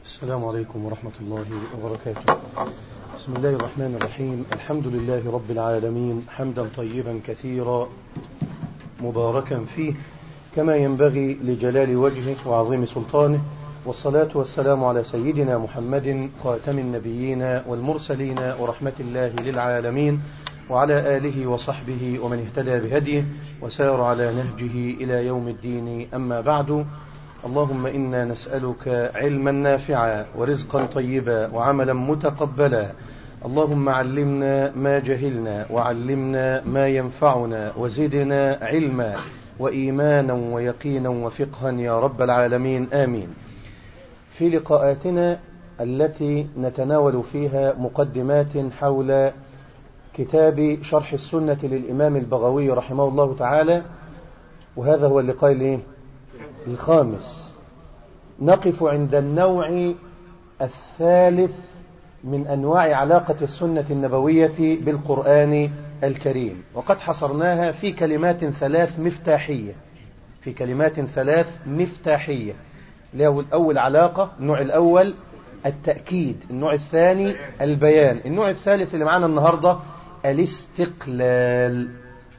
السلام عليكم ورحمة الله وبركاته بسم الله الرحمن الرحيم الحمد لله رب العالمين حمدا طيبا كثيرا مباركا فيه كما ينبغي لجلال وجهه وعظيم سلطانه والصلاة والسلام على سيدنا محمد خاتم النبيين والمرسلين ورحمة الله للعالمين وعلى آله وصحبه ومن اهتدى بهديه وسار على نهجه إلى يوم الدين أما بعد اللهم إنا نسألك علما نافعا ورزقا طيبا وعملا متقبلا اللهم علمنا ما جهلنا وعلمنا ما ينفعنا وزدنا علما وإيمانا ويقينا وفقها يا رب العالمين آمين في لقاءاتنا التي نتناول فيها مقدمات حول كتاب شرح السنة للإمام البغوي رحمه الله تعالى وهذا هو اللقاء الايه الخامس نقف عند النوع الثالث من أنواع علاقة السنة النبوية بالقرآن الكريم وقد حصرناها في كلمات ثلاث مفتاحية في كلمات ثلاث مفتاحية له الأول علاقة النوع الأول التأكيد النوع الثاني البيان النوع الثالث اللي معنا النهاردة الاستقلال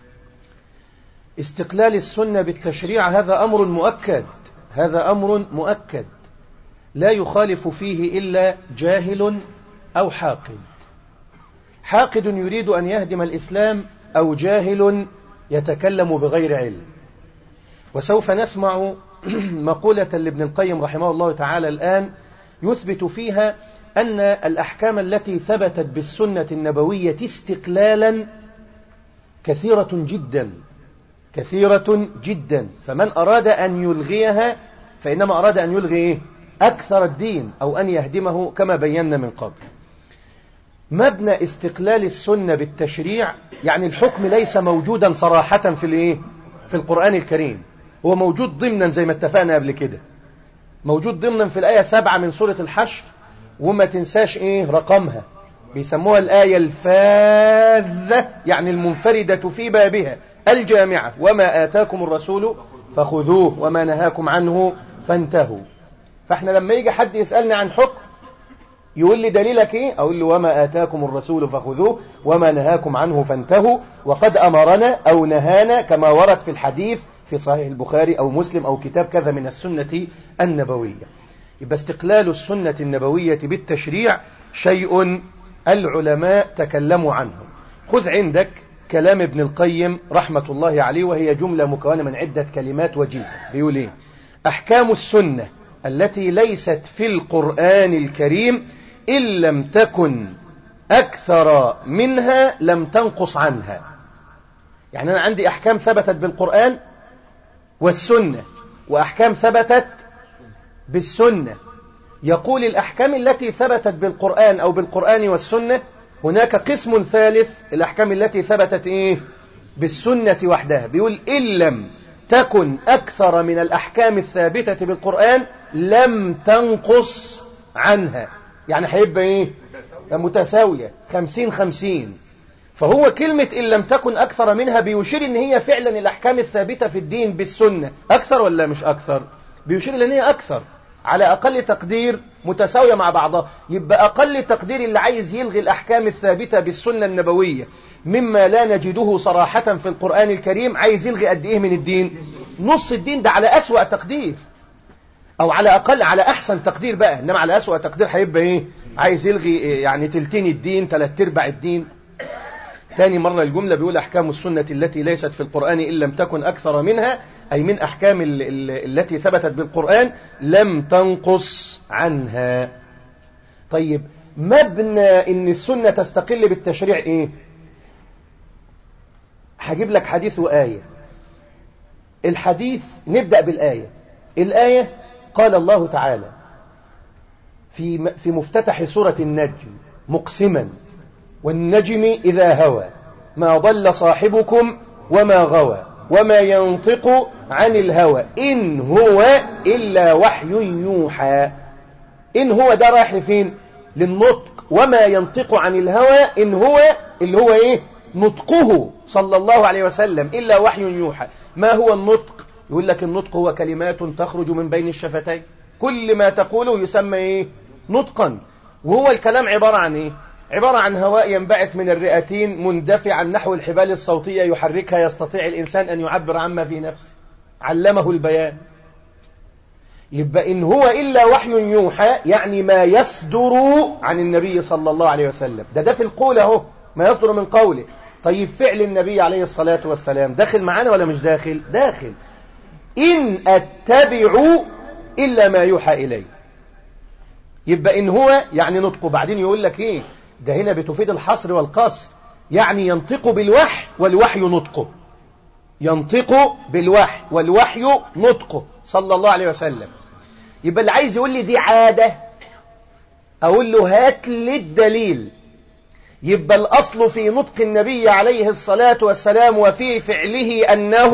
استقلال السنة بالتشريع هذا أمر مؤكد هذا أمر مؤكد لا يخالف فيه إلا جاهل أو حاقد حاقد يريد أن يهدم الإسلام أو جاهل يتكلم بغير علم وسوف نسمع مقولة لابن القيم رحمه الله تعالى الآن يثبت فيها أن الأحكام التي ثبتت بالسنة النبوية استقلالا كثيرة جدا كثيرة جدا فمن أراد أن يلغيها فإنما أراد أن يلغي إيه؟ أكثر الدين أو أن يهدمه كما بينا من قبل مبنى استقلال السنة بالتشريع يعني الحكم ليس موجودا صراحة في الإيه؟ في القرآن الكريم هو موجود ضمنا زي ما اتفقنا قبل كده موجود ضمنا في الآية سبعة من سورة الحشر وما تنساش إيه رقمها بيسموها الآية الفاذة يعني المنفردة في بابها الجامعة وما آتاكم الرسول فخذوه وما نهاكم عنه فانتهوا فاحنا لما يجي حد يسألني عن حكم يقول لي دليلك ايه اقول له وما آتاكم الرسول فخذوه وما نهاكم عنه فانتهوا وقد أمرنا أو نهانا كما ورد في الحديث في صحيح البخاري أو مسلم أو كتاب كذا من السنة النبوية يبقى استقلال السنة النبوية بالتشريع شيء العلماء تكلموا عنه خذ عندك كلام ابن القيم رحمة الله عليه وهي جملة مكونة من عدة كلمات وجيزة بيقول ايه أحكام السنة التي ليست في القرآن الكريم إن لم تكن أكثر منها لم تنقص عنها يعني أنا عندي أحكام ثبتت بالقرآن والسنة وأحكام ثبتت بالسنة يقول الأحكام التي ثبتت بالقرآن أو بالقرآن والسنة هناك قسم ثالث الأحكام التي ثبتت إيه بالسنة وحدها بيقول إن لم تكن أكثر من الأحكام الثابتة بالقرآن لم تنقص عنها يعني هيبقى إيه متساوية خمسين خمسين فهو كلمة إن لم تكن أكثر منها بيشير إن هي فعلا الأحكام الثابتة في الدين بالسنة أكثر ولا مش أكثر بيشير إن هي أكثر على أقل تقدير متساوية مع بعضها يبقى أقل تقدير اللي عايز يلغي الأحكام الثابتة بالسنة النبوية مما لا نجده صراحة في القرآن الكريم عايز يلغي قد إيه من الدين نص الدين ده على أسوأ تقدير أو على أقل على أحسن تقدير بقى إنما على أسوأ تقدير هيبقى إيه عايز يلغي يعني تلتين الدين تلات أرباع الدين ثاني مرة الجملة بيقول أحكام السنة التي ليست في القرآن إن لم تكن أكثر منها أي من أحكام ال ال التي ثبتت بالقرآن لم تنقص عنها طيب مبنى إن السنة تستقل بالتشريع إيه هجيب لك حديث وآية الحديث نبدأ بالآية الآية قال الله تعالى في في مفتتح سورة النجم مقسما والنجم إذا هوى ما ضل صاحبكم وما غوى وما ينطق عن الهوى إن هو إلا وحي يوحى إن هو ده رايح لفين للنطق وما ينطق عن الهوى إن هو اللي هو إيه نطقه صلى الله عليه وسلم إلا وحي يوحى ما هو النطق يقول لك النطق هو كلمات تخرج من بين الشفتين كل ما تقوله يسمى إيه نطقا وهو الكلام عبارة عن إيه عبارة عن هواء ينبعث من الرئتين مندفعا نحو الحبال الصوتية يحركها يستطيع الإنسان أن يعبر عما في نفسه علمه البيان يبقى إن هو إلا وحي يوحى يعني ما يصدر عن النبي صلى الله عليه وسلم ده ده في القول اهو ما يصدر من قوله طيب فعل النبي عليه الصلاة والسلام داخل معانا ولا مش داخل داخل إن أتبع إلا ما يوحى إلي يبقى إن هو يعني نطقه بعدين يقول لك إيه ده هنا بتفيد الحصر والقصر يعني ينطق بالوحي والوحي نطقه ينطق بالوحي والوحي نطقه صلى الله عليه وسلم يبقى اللي عايز يقول لي دي عادة أقول له هات لي الدليل يبقى الأصل في نطق النبي عليه الصلاة والسلام وفي فعله أنه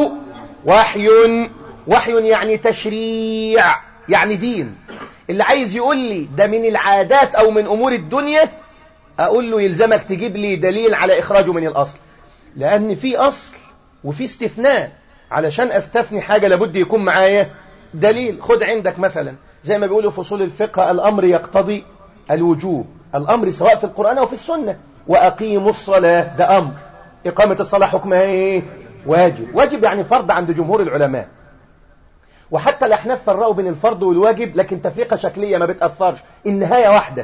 وحي وحي يعني تشريع يعني دين اللي عايز يقول لي ده من العادات أو من أمور الدنيا أقول له يلزمك تجيب لي دليل على إخراجه من الأصل لأن في أصل وفي استثناء علشان أستثني حاجة لابد يكون معايا دليل خد عندك مثلا زي ما بيقولوا فصول الفقه الأمر يقتضي الوجوب الأمر سواء في القرآن أو في السنة وأقيموا الصلاة ده أمر إقامة الصلاة حكمها إيه واجب واجب يعني فرض عند جمهور العلماء وحتى الأحناف فرقوا بين الفرض والواجب لكن تفريقة شكلية ما بتأثرش النهاية واحدة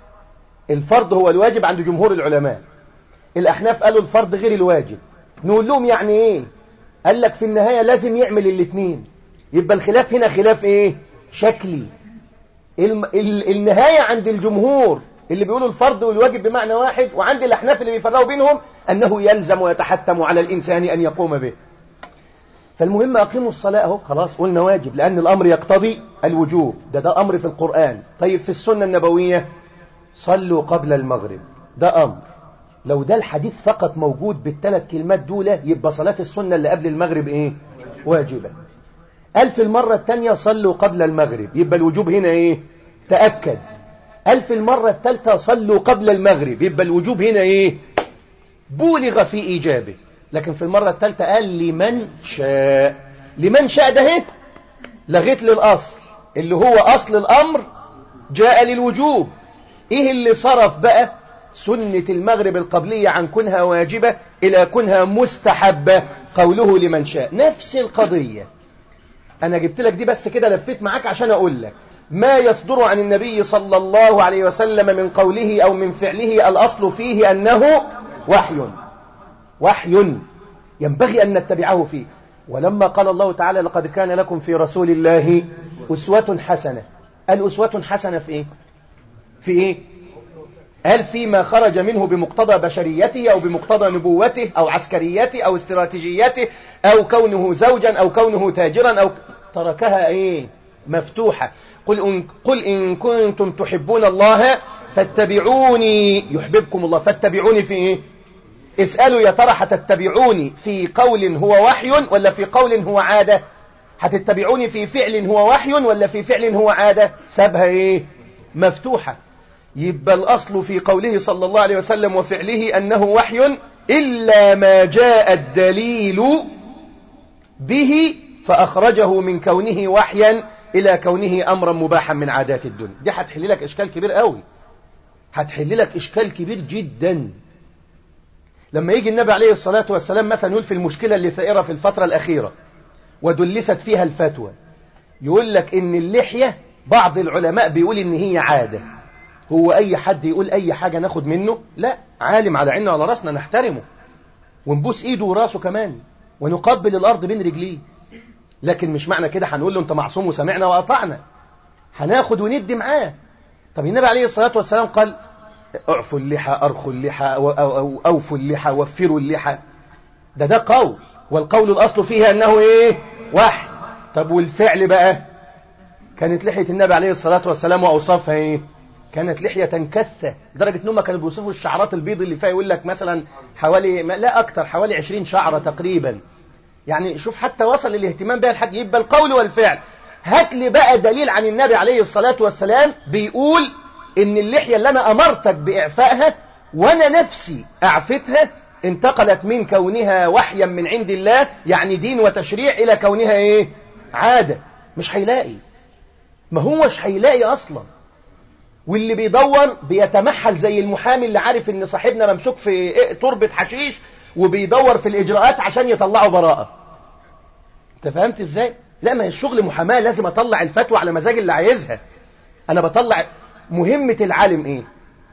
الفرض هو الواجب عند جمهور العلماء الأحناف قالوا الفرض غير الواجب نقول لهم يعني إيه قال لك في النهاية لازم يعمل الاثنين يبقى الخلاف هنا خلاف إيه شكلي الم... ال... النهاية عند الجمهور اللي بيقولوا الفرض والواجب بمعنى واحد وعند الأحناف اللي بيفرقوا بينهم أنه يلزم ويتحتم على الإنسان أن يقوم به فالمهم أقيموا الصلاة أهو خلاص قلنا واجب لأن الأمر يقتضي الوجوب ده ده أمر في القرآن طيب في السنة النبوية صلوا قبل المغرب ده أمر لو ده الحديث فقط موجود بالثلاث كلمات دولة يبقى صلاة السنة اللي قبل المغرب إيه واجبة قال في المرة الثانية صلوا قبل المغرب يبقى الوجوب هنا إيه تأكد قال في المرة الثالثة صلوا قبل المغرب يبقى الوجوب هنا إيه بولغ في إيجابه لكن في المرة الثالثة قال لمن شاء لمن شاء ده ايه لغيت للأصل اللي هو أصل الأمر جاء للوجوب إيه اللي صرف بقى سنة المغرب القبلية عن كونها واجبة إلى كونها مستحبة قوله لمن شاء نفس القضية أنا جبت لك دي بس كده لفيت معاك عشان أقول لك ما يصدر عن النبي صلى الله عليه وسلم من قوله أو من فعله الأصل فيه أنه وحي وحي ينبغي أن نتبعه فيه ولما قال الله تعالى لقد كان لكم في رسول الله أسوة حسنة الأسوة حسنة في إيه في إيه هل فيما خرج منه بمقتضى بشريته أو بمقتضى نبوته أو عسكريته أو استراتيجيته أو كونه زوجا أو كونه تاجرا أو تركها إيه مفتوحة قل إن, قل إن كنتم تحبون الله فاتبعوني يحببكم الله فاتبعوني في إيه اسألوا يا ترى هتتبعوني في قول هو وحي ولا في قول هو عادة هتتبعوني في فعل هو وحي ولا في فعل هو عادة سابها ايه مفتوحة يبقى الأصل في قوله صلى الله عليه وسلم وفعله أنه وحي إلا ما جاء الدليل به فأخرجه من كونه وحيا إلى كونه أمرا مباحا من عادات الدنيا دي هتحل لك إشكال كبير قوي هتحل لك إشكال كبير جدا لما يجي النبي عليه الصلاة والسلام مثلا يقول في المشكلة اللي ثائرة في الفترة الأخيرة ودلست فيها الفتوى يقول لك إن اللحية بعض العلماء بيقول إن هي عادة هو أي حد يقول أي حاجة ناخد منه لا عالم على عيننا وعلى راسنا نحترمه ونبوس إيده وراسه كمان ونقبل الأرض بين رجليه لكن مش معنى كده هنقول له أنت معصوم وسمعنا وأطعنا هناخد وندي معاه طب النبي عليه الصلاة والسلام قال اعفوا اللحى أرخوا اللحى أو أو أوفوا اللحى وفروا اللحى ده ده قول والقول الأصل فيها أنه إيه وحي طب والفعل بقى كانت لحية النبي عليه الصلاة والسلام وأوصافها إيه كانت لحية كثة لدرجة إنهم كانوا بيوصفوا الشعرات البيض اللي فيها يقول لك مثلا حوالي لا أكتر حوالي 20 شعرة تقريبا يعني شوف حتى وصل الاهتمام بها لحد يبقى القول والفعل هات لي بقى دليل عن النبي عليه الصلاة والسلام بيقول ان اللحية اللي انا امرتك باعفائها وانا نفسي اعفتها انتقلت من كونها وحيا من عند الله يعني دين وتشريع الى كونها ايه عادة مش هيلاقي ما هوش هيلاقي أصلا واللي بيدور بيتمحل زي المحامي اللي عارف ان صاحبنا ممسوك في تربة حشيش وبيدور في الإجراءات عشان يطلعوا براءة انت فهمت ازاي؟ لا ما هي الشغل محاماة لازم اطلع الفتوى على مزاج اللي عايزها انا بطلع مهمة العالم ايه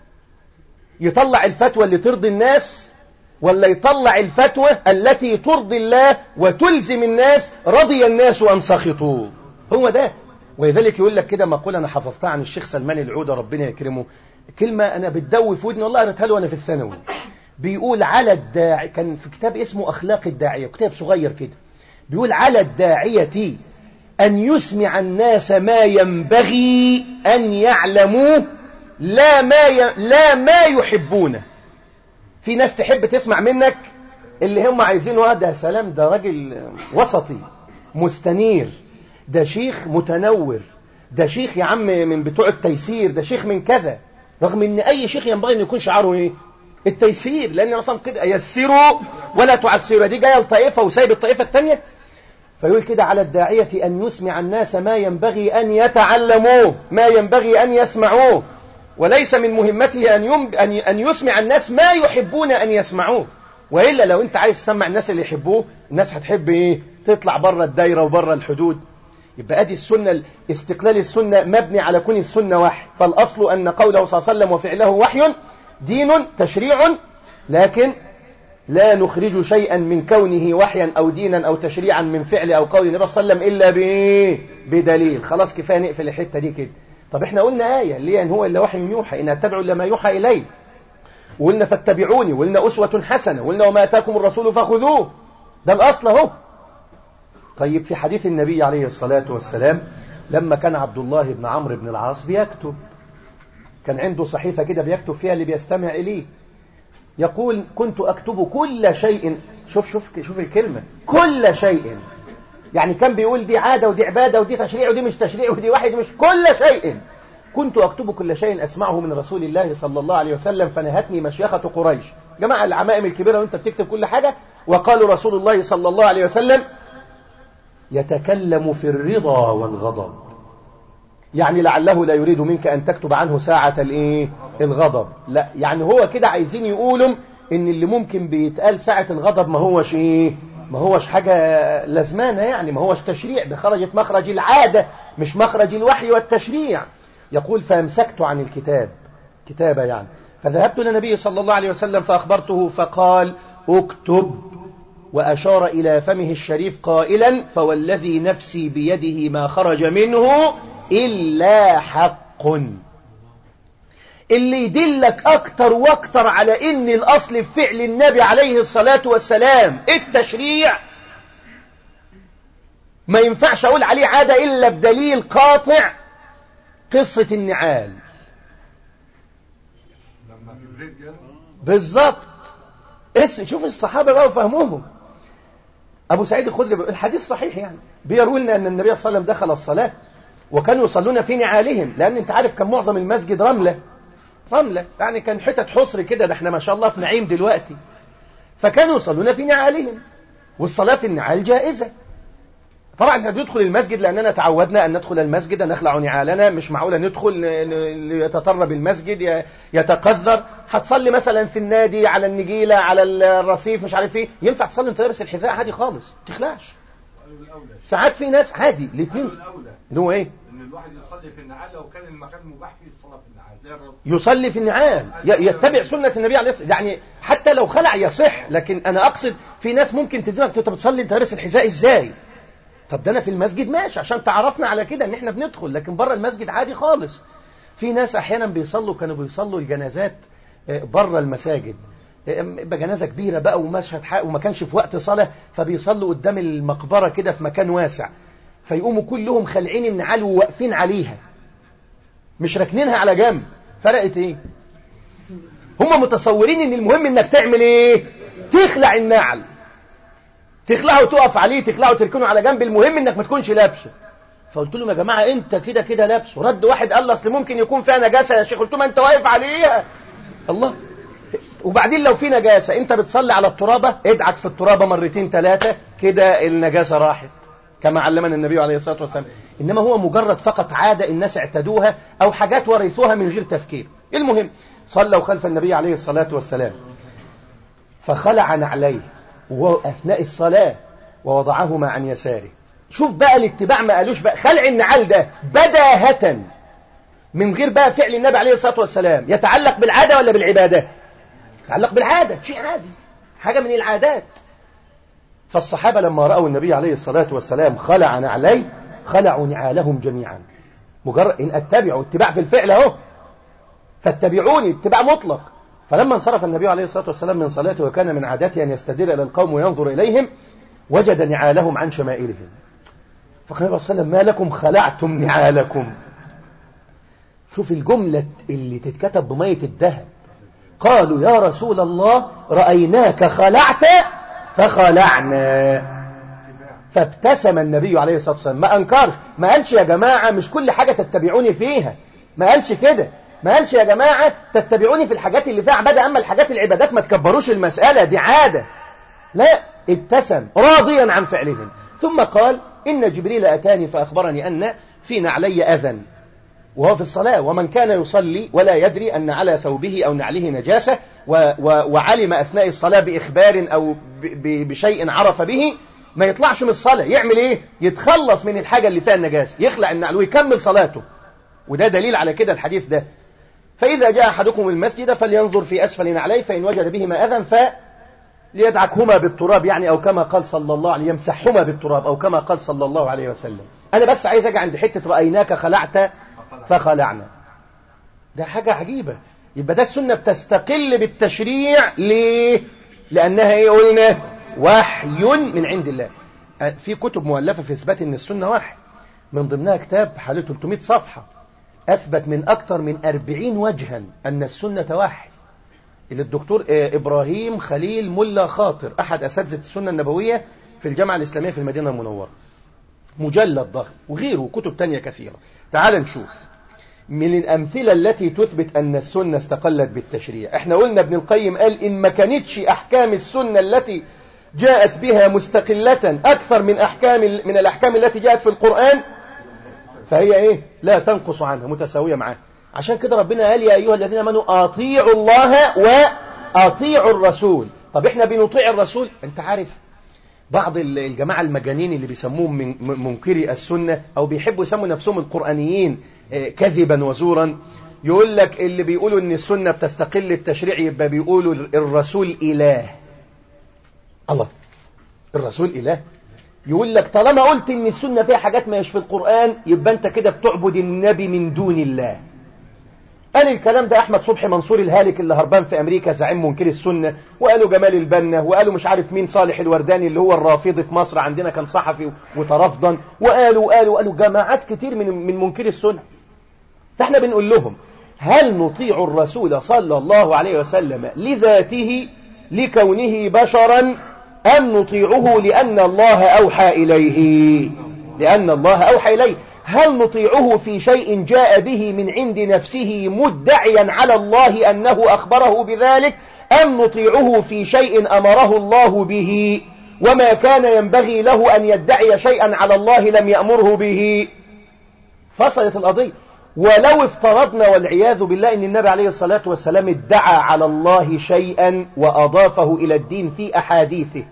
يطلع الفتوى اللي ترضي الناس ولا يطلع الفتوى التي ترضي الله وتلزم الناس رضي الناس أم سخطوا هو ده ولذلك يقول لك كده مقولة أنا حفظتها عن الشيخ سلمان العودة ربنا يكرمه كلمة أنا بتدوي في ودني والله قريتها له وأنا في الثانوي بيقول على الداعي كان في كتاب اسمه أخلاق الداعية كتاب صغير كده بيقول على الداعية أن يسمع الناس ما ينبغي أن يعلموه لا ما ي... لا ما يحبونه في ناس تحب تسمع منك اللي هم عايزينه ده سلام ده راجل وسطي مستنير ده شيخ متنور ده شيخ يا عم من بتوع التيسير ده شيخ من كذا رغم ان اي شيخ ينبغي ان يكون شعاره ايه التيسير لان اصلا كده يسروا ولا تعسروا دي جايه الطائفه وسايب الطائفه الثانيه فيقول كده على الداعيه ان يسمع الناس ما ينبغي ان يتعلموه ما ينبغي ان يسمعوه وليس من مهمته أن, يم... أن... أن يسمع الناس ما يحبون أن يسمعوه وإلا لو أنت عايز تسمع الناس اللي يحبوه الناس هتحب إيه تطلع بره الدايرة وبره الحدود يبقى أدي السنة استقلال السنة مبني على كون السنة وحي فالأصل أن قوله صلى الله عليه وسلم وفعله وحي دين تشريع لكن لا نخرج شيئا من كونه وحيا أو دينا أو تشريعا من فعل أو قول النبي صلى الله عليه وسلم إلا بإيه بدليل خلاص كفاية نقفل الحتة دي كده طب احنا قلنا آية اللي هي ان هو إلا وحي يوحى إن أتبعوا لما يوحى إليه وقلنا فاتبعوني وقلنا أسوة حسنة وقلنا وما أتاكم الرسول فخذوه ده الأصل اهو طيب في حديث النبي عليه الصلاة والسلام لما كان عبد الله بن عمرو بن العاص بيكتب كان عنده صحيفة كده بيكتب فيها اللي بيستمع إليه يقول كنت أكتب كل شيء شوف شوف شوف الكلمة كل شيء يعني كان بيقول دي عادة ودي عبادة ودي تشريع ودي مش تشريع ودي واحد مش كل شيء كنت أكتب كل شيء أسمعه من رسول الله صلى الله عليه وسلم فنهتني مشيخة قريش جماعة العمائم الكبيرة وانت بتكتب كل حاجة وقالوا رسول الله صلى الله عليه وسلم يتكلم في الرضا والغضب يعني لعله لا يريد منك أن تكتب عنه ساعة الايه الغضب لا يعني هو كده عايزين يقولوا ان اللي ممكن بيتقال ساعة الغضب ما هوش ايه ما هوش حاجة لزمانة يعني ما هوش تشريع ده خرجت مخرج العادة مش مخرج الوحي والتشريع يقول فامسكت عن الكتاب كتابة يعني فذهبت للنبي صلى الله عليه وسلم فأخبرته فقال اكتب وأشار إلى فمه الشريف قائلا فوالذي نفسي بيده ما خرج منه إلا حق اللي يدلك أكتر واكتر على إن الأصل في فعل النبي عليه الصلاة والسلام التشريع ما ينفعش أقول عليه عادة إلا بدليل قاطع قصة النعال بالظبط شوف الصحابة بقى وفهموهم أبو سعيد الخدري الحديث صحيح يعني بيروي لنا أن النبي صلى الله عليه وسلم دخل الصلاة وكانوا يصلون في نعالهم لأن أنت عارف كان معظم المسجد رملة رملة يعني كان حتت حصر كده ده احنا ما شاء الله في نعيم دلوقتي فكانوا يصلون في نعالهم والصلاة في النعال جائزة طبعا احنا بندخل المسجد لأننا تعودنا أن ندخل المسجد نخلع نعالنا مش معقولة ندخل ليتطرب المسجد يتقذر هتصلي مثلا في النادي على النجيلة على الرصيف مش عارف ايه ينفع تصلي انت لابس الحذاء عادي خالص تخلعش ساعات في ناس عادي الاثنين اللي هو ايه ان الواحد يصلي في النعال لو كان المكان مباح فيه الصلاه في النعال زي الرسول يصلي في النعال يتبع سنة النبي عليه الصلاة يعني حتى لو خلع يصح لكن أنا أقصد في ناس ممكن تزنك أنت بتصلي أنت لابس الحذاء إزاي طب ده أنا في المسجد ماشي عشان تعرفنا على كده إن إحنا بندخل لكن بره المسجد عادي خالص في ناس أحيانا بيصلوا كانوا بيصلوا الجنازات بره المساجد يبقى جنازة كبيرة بقى ومشهد حق وما كانش في وقت صلاة فبيصلوا قدام المقبرة كده في مكان واسع فيقوموا كلهم خلعين النعال وواقفين عليها مش راكنينها على جنب فرقت ايه هم متصورين ان المهم انك تعمل ايه تخلع النعل تخلعه وتقف عليه تخلعه وتركنه على جنب المهم انك ما تكونش لابسه فقلت لهم يا جماعة انت كده كده لابسه رد واحد قال اصل ممكن يكون فيها نجاسة يا شيخ قلت له انت واقف عليها الله وبعدين لو في نجاسة انت بتصلي على الترابة ادعك في الترابة مرتين ثلاثة كده النجاسة راحت كما علمنا النبي عليه الصلاة والسلام إنما هو مجرد فقط عادة الناس اعتدوها أو حاجات ورثوها من غير تفكير المهم صلوا خلف النبي عليه الصلاة والسلام فخلع نعليه وهو أثناء الصلاة ووضعهما عن يساره شوف بقى الاتباع ما قالوش بقى خلع النعال ده بداهة من غير بقى فعل النبي عليه الصلاة والسلام يتعلق بالعادة ولا بالعبادة يتعلق بالعادة شيء عادي حاجة من العادات فالصحابة لما رأوا النبي عليه الصلاة والسلام خلع نعليه خلعوا نعالهم جميعا مجرد إن أتبعوا اتباع في الفعل أهو فاتبعوني اتباع مطلق فلما انصرف النبي عليه الصلاة والسلام من صلاته وكان من عادته أن يستدير إلى القوم وينظر إليهم وجد نعالهم عن شمائلهم فقال النبي صلى الله عليه وسلم ما لكم خلعتم نعالكم شوف الجملة اللي تتكتب بمية الذهب قالوا يا رسول الله رأيناك خلعت فخلعنا فابتسم النبي عليه الصلاة والسلام ما أنكرش ما قالش يا جماعة مش كل حاجة تتبعوني فيها ما قالش كده ما قالش يا جماعة تتبعوني في الحاجات اللي فيها عبادة أما الحاجات العبادات ما تكبروش المسألة دي عادة لا ابتسم راضيا عن فعلهم ثم قال إن جبريل أتاني فأخبرني أن في نعلي أذن وهو في الصلاة ومن كان يصلي ولا يدري أن على ثوبه أو نعله نجاسة و و وعلم أثناء الصلاة بإخبار أو ب بشيء عرف به ما يطلعش من الصلاة يعمل إيه؟ يتخلص من الحاجة اللي فيها النجاسة يخلع النعل ويكمل صلاته وده دليل على كده الحديث ده فإذا جاء أحدكم المسجد فلينظر في أسفل نعليه فإن وجد بهما أذى ف ليدعكهما بالتراب يعني أو كما قال صلى الله عليه يمسحهما بالتراب أو كما قال صلى الله عليه وسلم أنا بس عايز أجي عند حتة رأيناك خلعت فخلعنا ده حاجة عجيبة يبقى ده السنة بتستقل بالتشريع ليه لأنها ايه قلنا وحي من عند الله في كتب مؤلفة في إثبات أن السنة وحي من ضمنها كتاب حوالي 300 صفحة أثبت من أكثر من 40 وجها أن السنة وحي اللي الدكتور إبراهيم خليل ملا خاطر أحد أساتذة السنة النبوية في الجامعة الإسلامية في المدينة المنورة مجلد ضخم وغيره كتب تانية كثيرة تعال نشوف من الأمثلة التي تثبت أن السنة استقلت بالتشريع احنا قلنا ابن القيم قال إن ما كانتش أحكام السنة التي جاءت بها مستقلة أكثر من أحكام من الأحكام التي جاءت في القرآن فهي إيه لا تنقص عنها متساوية معها عشان كده ربنا قال يا أيها الذين آمنوا أطيعوا الله وأطيعوا الرسول طب احنا بنطيع الرسول انت عارف بعض الجماعة المجانين اللي بيسموهم من منكري السنة أو بيحبوا يسموا نفسهم القرآنيين كذبا وزورا يقول لك اللي بيقولوا ان السنة بتستقل التشريع يبقى بيقولوا الرسول إله الله الرسول إله يقول لك طالما قلت ان السنة فيها حاجات ما في القرآن يبقى انت كده بتعبد النبي من دون الله قال الكلام ده أحمد صبحي منصور الهالك اللي هربان في أمريكا زعيم منكر السنة وقالوا جمال البنا وقالوا مش عارف مين صالح الورداني اللي هو الرافضي في مصر عندنا كان صحفي وترفضا وقالوا قالوا قالوا جماعات كتير من من منكر السنة فاحنا بنقول لهم هل نطيع الرسول صلى الله عليه وسلم لذاته لكونه بشرا أم نطيعه لأن الله أوحى إليه لأن الله أوحى إليه هل نطيعه في شيء جاء به من عند نفسه مدعيا على الله أنه أخبره بذلك أم نطيعه في شيء أمره الله به وما كان ينبغي له أن يدعي شيئا على الله لم يأمره به فصلت القضية ولو افترضنا والعياذ بالله أن النبي عليه الصلاة والسلام ادعى على الله شيئا وأضافه إلى الدين في أحاديثه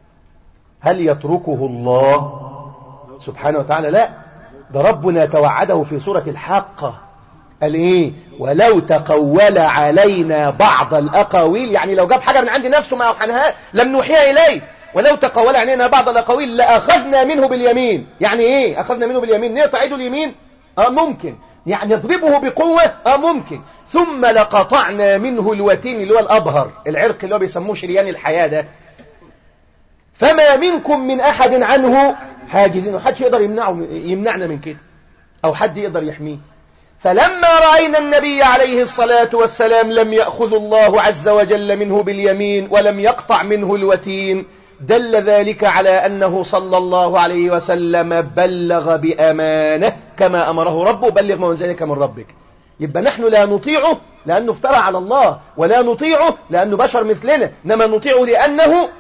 هل يتركه الله سبحانه وتعالى لا ده ربنا توعده في سورة الحاقة قال ايه ولو تقول علينا بعض الأقاويل يعني لو جاب حاجة من عند نفسه ما أوحنها لم نوحيها إليه ولو تقول علينا بعض الأقاويل لأخذنا منه باليمين يعني ايه أخذنا منه باليمين نقطع ايده اليمين اه ممكن يعني نضربه بقوة اه ممكن ثم لقطعنا منه الوتين اللي هو الأبهر العرق اللي هو بيسموه شريان الحياة ده فما منكم من أحد عنه حاجزين وحدش يقدر يمنعه يمنعنا من كده أو حد يقدر يحميه فلما رأينا النبي عليه الصلاة والسلام لم يأخذ الله عز وجل منه باليمين ولم يقطع منه الوتين دل ذلك على أنه صلى الله عليه وسلم بلغ بأمانة كما أمره ربه بلغ ما ذلك من ربك يبقى نحن لا نطيعه لأنه افترى على الله ولا نطيعه لأنه بشر مثلنا إنما نطيعه لأنه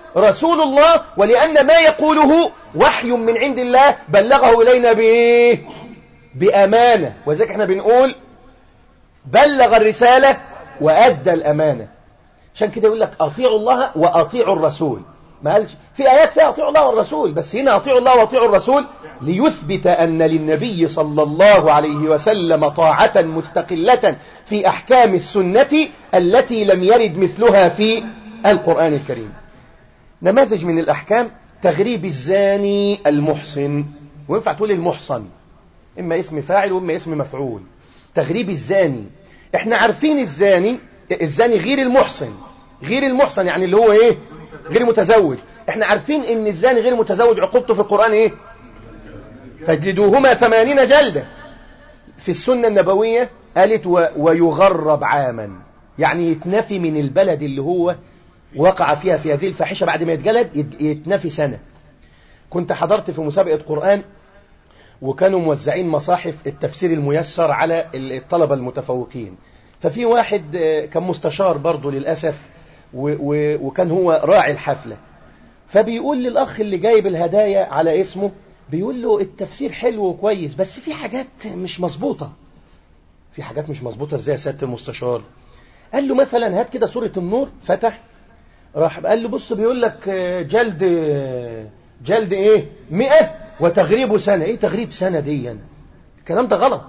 رسول الله ولأن ما يقوله وحي من عند الله بلغه إلينا بإيه بأمانة وذلك احنا بنقول بلغ الرسالة وأدى الأمانة عشان كده يقول لك أطيعوا الله وأطيعوا الرسول ما قالش في آيات فيها أطيعوا الله والرسول بس هنا أطيعوا الله وأطيعوا الرسول ليثبت أن للنبي صلى الله عليه وسلم طاعة مستقلة في أحكام السنة التي لم يرد مثلها في القرآن الكريم نماذج من الأحكام تغريب الزاني المحصن وينفع تقول المحصن إما اسم فاعل وإما اسم مفعول تغريب الزاني احنا عارفين الزاني الزاني غير المحصن غير المحصن يعني اللي هو ايه غير متزوج احنا عارفين ان الزاني غير متزوج عقوبته في القرآن ايه فاجلدوهما ثمانين جلدة في السنة النبوية قالت و... ويغرب عاما يعني يتنفي من البلد اللي هو وقع فيها في هذه الفاحشة بعد ما يتجلد يتنفي سنة كنت حضرت في مسابقة قرآن وكانوا موزعين مصاحف التفسير الميسر على الطلبة المتفوقين ففي واحد كان مستشار برضه للأسف و و وكان هو راعي الحفلة فبيقول للأخ اللي جايب الهدايا على اسمه بيقول له التفسير حلو وكويس بس في حاجات مش مظبوطة في حاجات مش مظبوطة ازاي يا سيادة المستشار قال له مثلا هات كده سورة النور فتح راح قال له بص بيقول لك جلد جلد ايه مئة وتغريب سنة ايه تغريب سنة دي الكلام ده غلط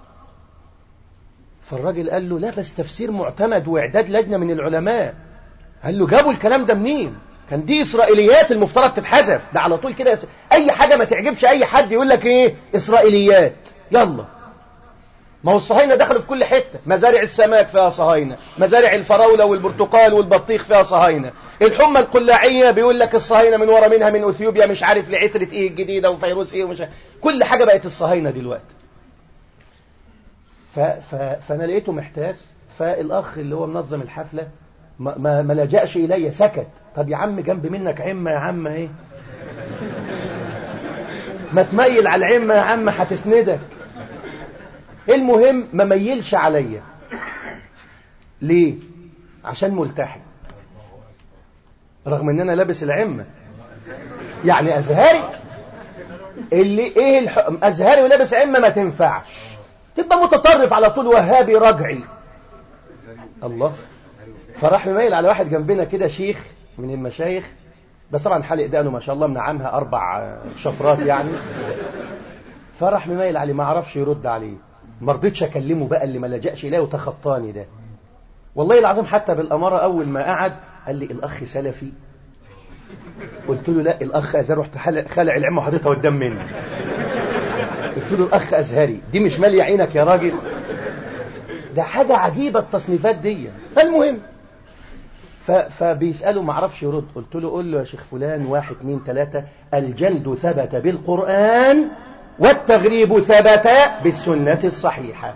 فالراجل قال له لا بس تفسير معتمد واعداد لجنة من العلماء قال له جابوا الكلام ده منين كان دي إسرائيليات المفترض تتحذف ده على طول كده أي حاجة ما تعجبش أي حد يقول لك إيه إسرائيليات يلا ما هو الصهاينة دخلوا في كل حتة مزارع السمك فيها صهاينة مزارع الفراولة والبرتقال والبطيخ فيها صهاينة الحمى القلاعية بيقول لك الصهاينة من ورا منها من أثيوبيا مش عارف لعترة إيه الجديدة وفيروس إيه ومش عارف. كل حاجة بقت الصهاينة دلوقتي ف... ف... فأنا لقيته محتاس فالأخ اللي هو منظم الحفلة ما, ما, ما لجأش إلي سكت طب يا عم جنب منك عمة يا عم ايه ما تميل على العمة يا عم هتسندك المهم ما ميلش عليا ليه عشان ملتحي رغم ان انا لابس العمة يعني ازهري اللي ايه الح... ازهري ولابس عمة ما تنفعش تبقى متطرف على طول وهابي رجعي الله فراح مميل على واحد جنبنا كده شيخ من المشايخ بس طبعا حلق دقنه ما شاء الله منعمها اربع شفرات يعني فراح مميل عليه ما عرفش يرد عليه ما رضيتش اكلمه بقى اللي ما لجأش اليه وتخطاني ده والله العظيم حتى بالاماره اول ما قعد قال لي الاخ سلفي قلت له لا الاخ ازهري رحت خلع العمه وحطيتها قدام مني قلت له الاخ ازهري دي مش ماليه عينك يا راجل ده حاجه عجيبه التصنيفات دي فالمهم فبيسأله ما عرفش يرد قلت له قول له يا شيخ فلان واحد اتنين تلاتة الجلد ثبت بالقرآن والتغريب ثبت بالسنة الصحيحة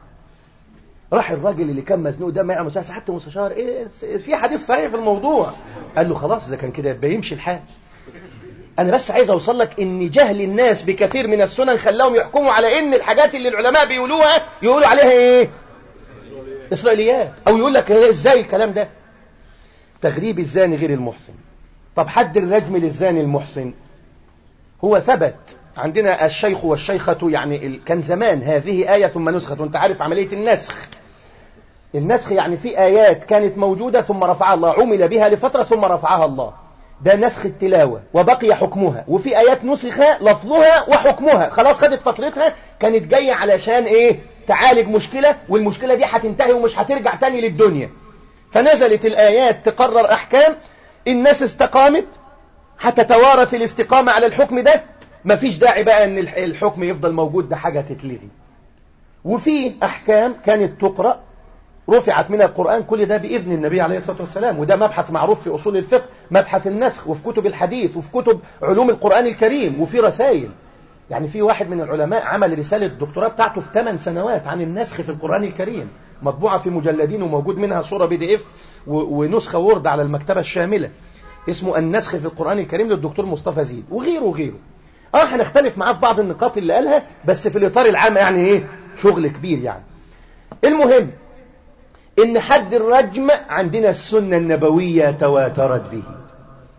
راح الراجل اللي كان مزنوق ده معه مساعد حتى مستشار ايه في حديث صحيح في الموضوع قال له خلاص اذا كان كده يبقى يمشي الحال انا بس عايز اوصل لك ان جهل الناس بكثير من السنن خلاهم يحكموا على ان الحاجات اللي العلماء بيقولوها يقولوا عليها ايه اسرائيليات او يقول لك ازاي الكلام ده تغريب الزاني غير المحسن طب حد الرجم للزاني المحسن هو ثبت عندنا الشيخ والشيخة يعني كان زمان هذه آية ثم نسخت وانت عارف عملية النسخ النسخ يعني في آيات كانت موجودة ثم رفعها الله عمل بها لفترة ثم رفعها الله ده نسخ التلاوة وبقي حكمها وفي آيات نسخ لفظها وحكمها خلاص خدت فترتها كانت جاية علشان ايه تعالج مشكلة والمشكلة دي هتنتهي ومش هترجع تاني للدنيا فنزلت الآيات تقرر أحكام الناس استقامت هتتوارث الاستقامة على الحكم ده مفيش داعي بقى ان الحكم يفضل موجود ده حاجة تتلغي وفي أحكام كانت تقرأ رفعت من القرآن كل ده بإذن النبي عليه الصلاة والسلام وده مبحث معروف في أصول الفقه مبحث النسخ وفي كتب الحديث وفي كتب علوم القرآن الكريم وفي رسائل يعني في واحد من العلماء عمل رسالة الدكتوراه بتاعته في 8 سنوات عن النسخ في القرآن الكريم مطبوعة في مجلدين وموجود منها صورة بي دي اف ونسخة وورد على المكتبة الشاملة اسمه النسخ في القرآن الكريم للدكتور مصطفى زيد وغيره وغيره اه هنختلف معاه في بعض النقاط اللي قالها بس في الإطار العام يعني ايه شغل كبير يعني المهم ان حد الرجم عندنا السنة النبوية تواترت به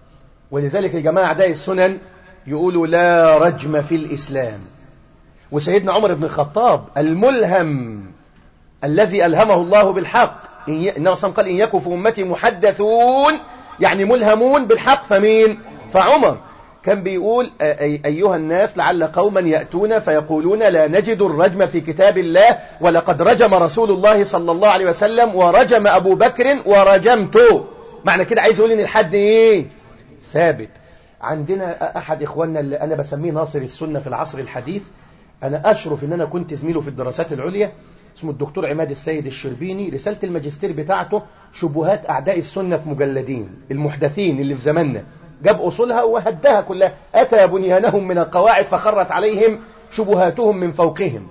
ولذلك الجماعة أعداء السنن يقولوا لا رجم في الإسلام وسيدنا عمر بن الخطاب الملهم الذي ألهمه الله بالحق إن أصلا قال إن يكن في أمتي محدثون يعني ملهمون بالحق فمين فعمر كان بيقول أي أيها الناس لعل قوما يأتون فيقولون لا نجد الرجم في كتاب الله ولقد رجم رسول الله صلى الله عليه وسلم ورجم أبو بكر ورجمته معنى كده عايز يقول إن الحد إيه ثابت عندنا أحد إخواننا اللي أنا بسميه ناصر السنة في العصر الحديث أنا أشرف إن أنا كنت زميله في الدراسات العليا اسمه الدكتور عماد السيد الشربيني رسالة الماجستير بتاعته شبهات أعداء السنة في مجلدين المحدثين اللي في زماننا جاب أصولها وهدها كلها أتى بنيانهم من القواعد فخرت عليهم شبهاتهم من فوقهم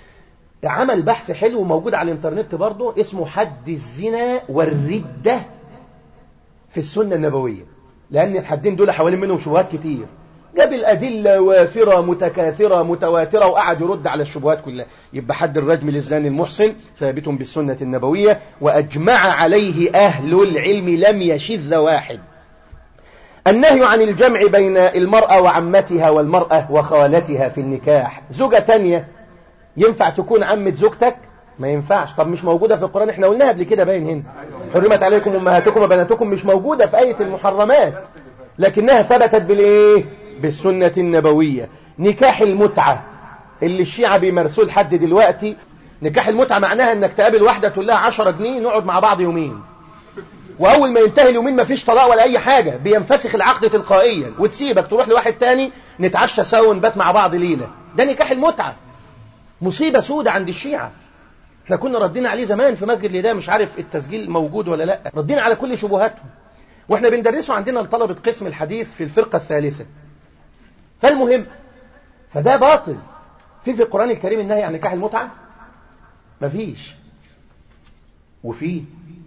عمل بحث حلو موجود على الانترنت برضه اسمه حد الزنا والردة في السنة النبوية لأن الحدين دول حوالين منهم شبهات كتير جاب الأدلة وافرة متكاثرة متواترة وقعد يرد على الشبهات كلها يبقى حد الرجم للزاني المحسن ثابت بالسنة النبوية وأجمع عليه أهل العلم لم يشذ واحد النهي عن الجمع بين المرأة وعمتها والمرأة وخالتها في النكاح زوجة تانية ينفع تكون عمة زوجتك ما ينفعش طب مش موجودة في القرآن احنا قلناها قبل كده باين هنا حرمت عليكم أمهاتكم وبناتكم مش موجودة في آية المحرمات لكنها ثبتت بالايه بالسنة النبوية نكاح المتعة اللي الشيعة بيمارسوه لحد دلوقتي نكاح المتعة معناها انك تقابل واحدة تقول لها 10 جنيه نقعد مع بعض يومين واول ما ينتهي اليومين ما فيش طلاق ولا اي حاجة بينفسخ العقد تلقائيا وتسيبك تروح لواحد تاني نتعشى سوا ونبات مع بعض ليلة ده نكاح المتعة مصيبة سودة عند الشيعة احنا كنا ردينا عليه زمان في مسجد الهداية مش عارف التسجيل موجود ولا لا ردينا على كل شبهاتهم واحنا بندرسه عندنا لطلبة قسم الحديث في الفرقة الثالثة فالمهم فده باطل في في القرآن الكريم النهي عن نكاح المتعة مفيش وفي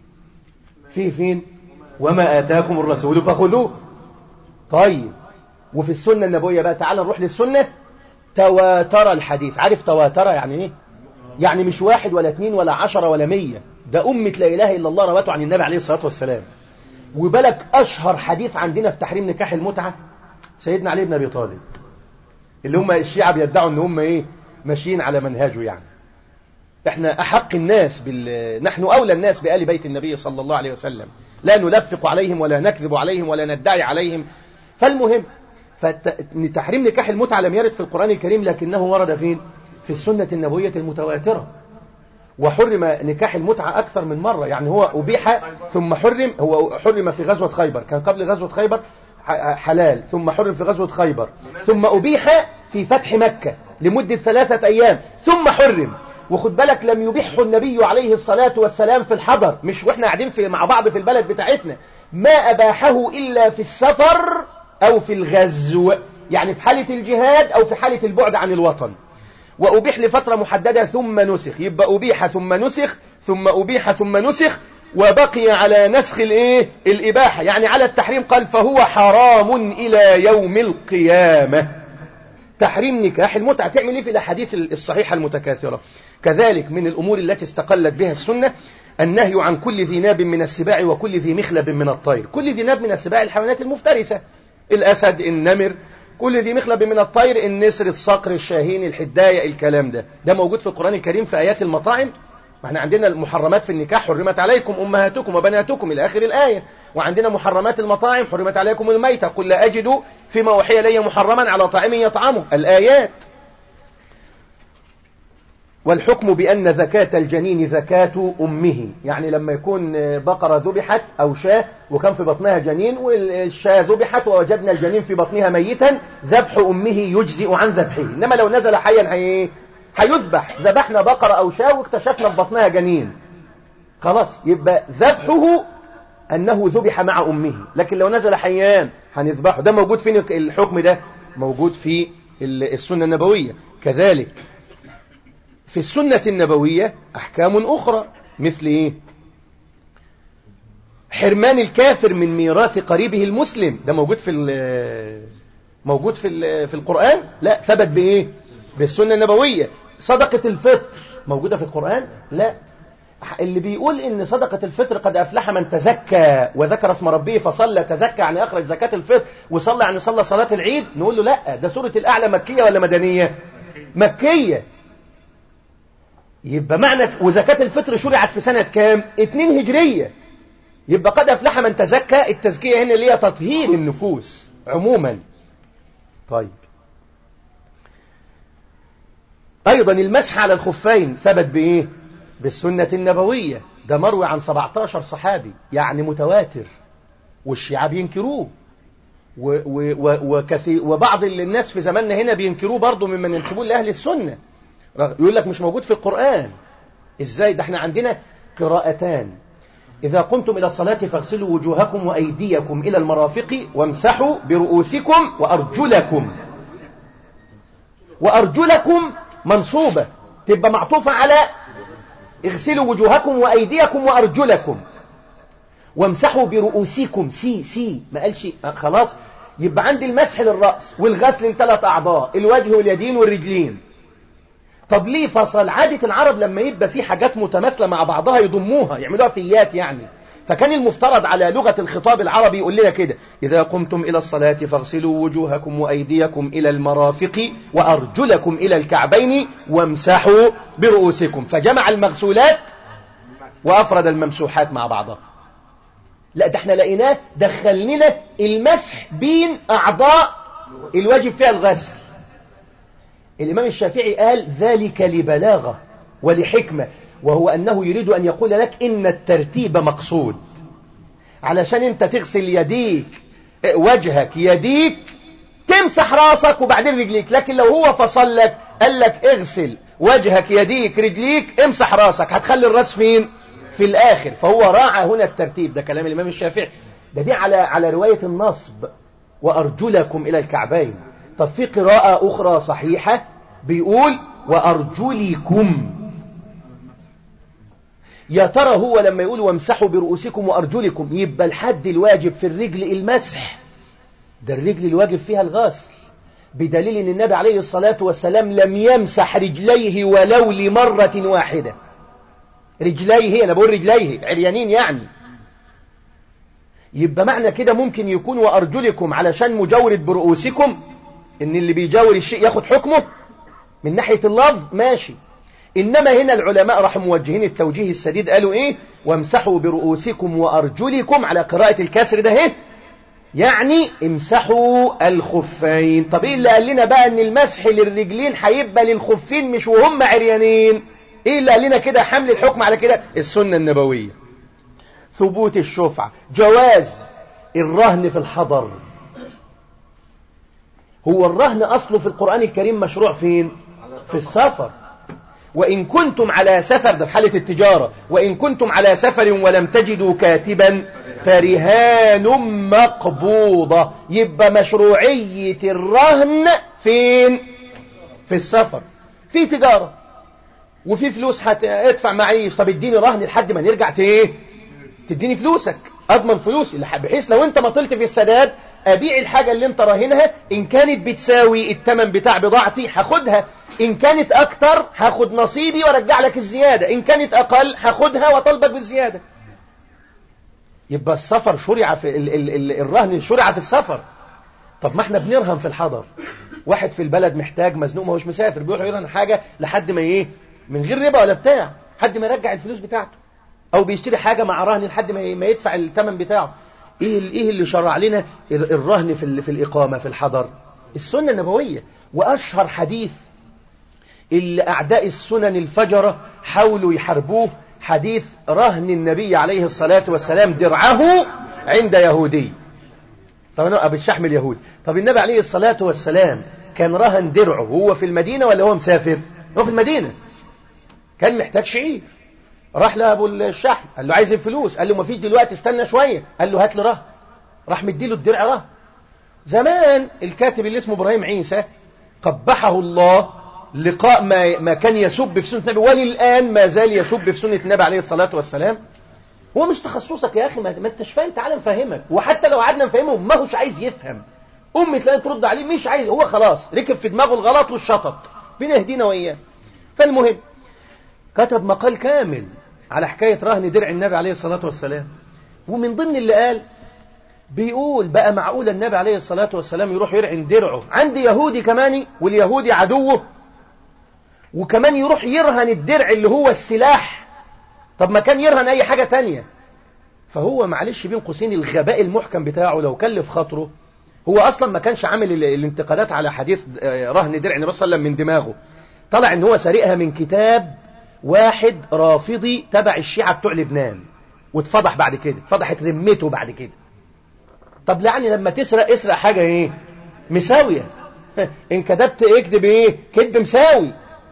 في فين وما آتاكم الرسول فخذوه طيب وفي السنة النبوية بقى تعال نروح للسنة تواتر الحديث عارف تواتر يعني ايه يعني مش واحد ولا اثنين ولا عشرة ولا مية ده أمة لا إله إلا الله رواته عن النبي عليه الصلاة والسلام وبلك أشهر حديث عندنا في تحريم نكاح المتعة سيدنا علي بن أبي طالب اللي هم الشيعة بيدعوا ان هم ايه ماشيين على منهاجه يعني احنا احق الناس بال... نحن اولى الناس بآل بيت النبي صلى الله عليه وسلم لا نلفق عليهم ولا نكذب عليهم ولا ندعي عليهم فالمهم فتحريم نكاح المتعة لم يرد في القرآن الكريم لكنه ورد فين في السنة النبوية المتواترة وحرم نكاح المتعة أكثر من مرة يعني هو أبيح ثم حرم هو حرم في غزوة خيبر كان قبل غزوة خيبر حلال ثم حرم في غزوة خيبر ثم أبيح في فتح مكة لمدة ثلاثة أيام ثم حرم وخد بالك لم يبيحه النبي عليه الصلاة والسلام في الحضر مش وإحنا قاعدين في مع بعض في البلد بتاعتنا ما أباحه إلا في السفر أو في الغزو يعني في حالة الجهاد أو في حالة البعد عن الوطن وأبيح لفترة محددة ثم نسخ يبقى أبيح ثم نسخ ثم أبيح ثم نسخ وبقي على نسخ الايه الإباحة يعني على التحريم قال فهو حرام إلى يوم القيامة تحريم نكاح المتعة تعمل ايه في الأحاديث الصحيحة المتكاثرة كذلك من الأمور التي استقلت بها السنة النهي عن كل ذي ناب من السباع وكل ذي مخلب من الطير كل ذي ناب من السباع الحيوانات المفترسة الأسد النمر كل ذي مخلب من الطير النسر الصقر الشاهين الحداية الكلام ده ده موجود في القرآن الكريم في آيات المطاعم احنا عندنا المحرمات في النكاح حرمت عليكم أمهاتكم وبناتكم إلى آخر الآية وعندنا محرمات المطاعم حرمت عليكم الميتة قل لا أجد فيما أوحي لي محرما على طعام يطعمه الآيات والحكم بأن زكاة الجنين زكاة أمه يعني لما يكون بقرة ذبحت أو شاة وكان في بطنها جنين والشاة ذبحت ووجدنا الجنين في بطنها ميتا ذبح أمه يجزئ عن ذبحه إنما لو نزل حيا هي هيذبح ذبحنا بقرة أو شاة واكتشفنا في بطنها جنين خلاص يبقى ذبحه أنه ذبح مع أمه لكن لو نزل حيان هنذبحه ده موجود فين الحكم ده موجود في السنة النبوية كذلك في السنة النبوية أحكام أخرى مثل إيه حرمان الكافر من ميراث قريبه المسلم ده موجود في موجود في في القرآن لا ثبت بإيه بالسنة النبوية صدقة الفطر موجودة في القرآن لا اللي بيقول ان صدقة الفطر قد افلح من تزكى وذكر اسم ربه فصلى تزكى يعني اخرج زكاة الفطر وصلى يعني صلى صلاة العيد نقول له لا ده سورة الاعلى مكية ولا مدنية مكية يبقى معنى وزكاة الفطر شرعت في سنة كام اتنين هجرية يبقى قد افلح من تزكى التزكية هنا اللي هي تطهير النفوس عموما طيب أيضا المسح على الخفين ثبت بإيه بالسنة النبوية ده مروي عن 17 صحابي يعني متواتر والشيعة بينكروه و و وكثير وبعض الناس في زماننا هنا بينكروه برضه ممن ينسبون لأهل السنة يقول لك مش موجود في القرآن ازاي ده احنا عندنا قراءتان إذا قمتم إلى الصلاة فاغسلوا وجوهكم وأيديكم إلى المرافق وامسحوا برؤوسكم وأرجلكم وأرجلكم منصوبة تبقى معطوفة على اغسلوا وجوهكم وأيديكم وأرجلكم وامسحوا برؤوسكم سي سي ما قالش خلاص يبقى عندي المسح للرأس والغسل لثلاث أعضاء الوجه واليدين والرجلين طب ليه فصل عادة العرب لما يبقى في حاجات متماثلة مع بعضها يضموها يعملوها فيات يعني فكان المفترض على لغة الخطاب العربي يقول لنا كده إذا قمتم إلى الصلاة فاغسلوا وجوهكم وأيديكم إلى المرافق وأرجلكم إلى الكعبين وامسحوا برؤوسكم فجمع المغسولات وأفرد الممسوحات مع بعضها لا ده احنا لقيناه دخلنا المسح بين أعضاء الواجب فيها الغسل الإمام الشافعي قال ذلك لبلاغة ولحكمة وهو أنه يريد أن يقول لك إن الترتيب مقصود علشان أنت تغسل يديك وجهك يديك تمسح راسك وبعدين رجليك لكن لو هو فصل لك قال لك اغسل وجهك يديك رجليك امسح راسك هتخلي الراس فين في الآخر فهو راعى هنا الترتيب ده كلام الإمام الشافعي ده دي على على رواية النصب وأرجلكم إلى الكعبين طب في قراءة أخرى صحيحة بيقول وأرجلكم يا ترى هو لما يقول وامسحوا برؤوسكم وأرجلكم يبقى الحد الواجب في الرجل المسح ده الرجل الواجب فيها الغسل بدليل ان النبي عليه الصلاة والسلام لم يمسح رجليه ولو لمرة واحدة رجليه انا بقول رجليه عريانين يعني يبقى معنى كده ممكن يكون وأرجلكم علشان مجاورة برؤوسكم ان اللي بيجاور الشيء ياخد حكمه من ناحية اللفظ ماشي إنما هنا العلماء راحوا موجهين التوجيه السديد قالوا إيه وامسحوا برؤوسكم وأرجلكم على قراءة الكسر ده إيه يعني امسحوا الخفين طب إيه اللي قال لنا بقى أن المسح للرجلين هيبقى للخفين مش وهم عريانين إيه اللي قال لنا كده حمل الحكم على كده السنة النبوية ثبوت الشفعة جواز الرهن في الحضر هو الرهن أصله في القرآن الكريم مشروع فين في السفر وإن كنتم على سفر ده في حالة التجارة وإن كنتم على سفر ولم تجدوا كاتبا فرهان مقبوضة يبقى مشروعية الرهن فين في السفر في تجارة وفي فلوس هتدفع معيش طب اديني رهن لحد ما نرجع ايه تديني فلوسك اضمن فلوسي بحيث لو انت مطلت في السداد ابيع الحاجة اللي انت راهنها ان كانت بتساوي الثمن بتاع بضاعتي هاخدها ان كانت اكتر هاخد نصيبي وارجع لك الزيادة ان كانت اقل هاخدها واطالبك بالزيادة يبقى السفر شرع في ال ال ال الرهن شرع في السفر طب ما احنا بنرهن في الحضر واحد في البلد محتاج مزنوق ما هوش مسافر بيروح يرهن حاجة لحد ما ايه من غير ربا ولا بتاع لحد ما يرجع الفلوس بتاعته او بيشتري حاجة مع رهن لحد ما يدفع الثمن بتاعه ايه ايه اللي شرع لنا الرهن في في الاقامه في الحضر السنه النبويه واشهر حديث اللي اعداء السنن الفجره حاولوا يحاربوه حديث رهن النبي عليه الصلاه والسلام درعه عند يهودي طبعا ابو الشحم اليهودي طب النبي عليه الصلاه والسلام كان رهن درعه هو في المدينه ولا هو مسافر هو في المدينه كان محتاج شعير راح لابو الشحم قال له عايز الفلوس قال له ما فيش دلوقتي استنى شويه قال له هات لي رهن راح مديله الدرع رهن زمان الكاتب اللي اسمه ابراهيم عيسى قبحه الله لقاء ما ما كان يسب في سنه النبي وللان ما زال يسب في سنه النبي عليه الصلاه والسلام هو مش تخصصك يا اخي ما انتش فاهم تعالى نفهمك وحتى لو قعدنا نفهمه ما هوش عايز يفهم امي تلاقي ترد عليه مش عايز هو خلاص ركب في دماغه الغلط والشطط بنهدينا واياه فالمهم كتب مقال كامل على حكاية رهن درع النبي عليه الصلاة والسلام ومن ضمن اللي قال بيقول بقى معقول النبي عليه الصلاة والسلام يروح يرعن درعه عند يهودي كمان واليهودي عدوه وكمان يروح يرهن الدرع اللي هو السلاح طب ما كان يرهن أي حاجة تانية فهو معلش بين قوسين الغباء المحكم بتاعه لو كلف خاطره هو أصلا ما كانش عامل ال- الانتقادات على حديث آه، رهن درع النبي صلى الله عليه وسلم من دماغه طلع ان هو سارقها من كتاب واحد رافضي تبع الشيعة بتوع لبنان واتفضح بعد كده اتفضحت ذمته بعد كده طب يعني لما تسرق اسرق حاجة ايه مساوية ان كذبت اكذب ايه كذب مساوي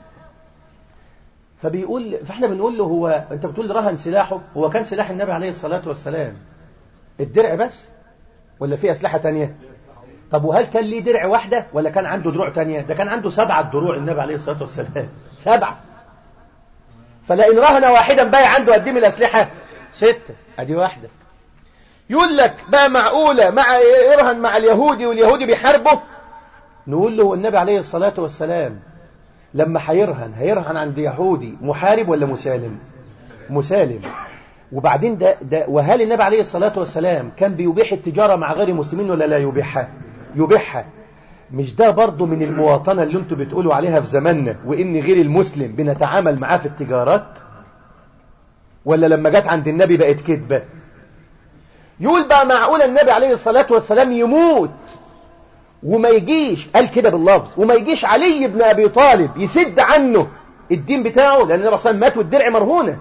فبيقول فاحنا بنقول له هو انت بتقول رهن سلاحه هو كان سلاح النبي عليه الصلاة والسلام الدرع بس ولا في أسلحة تانية طب وهل كان ليه درع واحدة ولا كان عنده دروع تانية ده كان عنده سبعة دروع النبي عليه الصلاة والسلام سبعة فلئن رهن واحدا بقى عنده قد ايه من الأسلحة ستة ادي واحدة يقول لك بقى معقولة مع يرهن مع اليهودي واليهودي بيحاربه نقول له النبي عليه الصلاة والسلام لما هيرهن هيرهن عند يهودي محارب ولا مسالم مسالم وبعدين ده, ده وهل النبي عليه الصلاة والسلام كان بيبيح التجارة مع غير المسلمين ولا لا يبيحها يبيحها مش ده برضه من المواطنة اللي انتوا بتقولوا عليها في زماننا وإن غير المسلم بنتعامل معاه في التجارات ولا لما جت عند النبي بقت كذبة يقول بقى معقول النبي عليه الصلاة والسلام يموت وما يجيش قال كده باللفظ وما يجيش علي بن أبي طالب يسد عنه الدين بتاعه لأن النبي صلى الله عليه وسلم مات والدرع مرهونة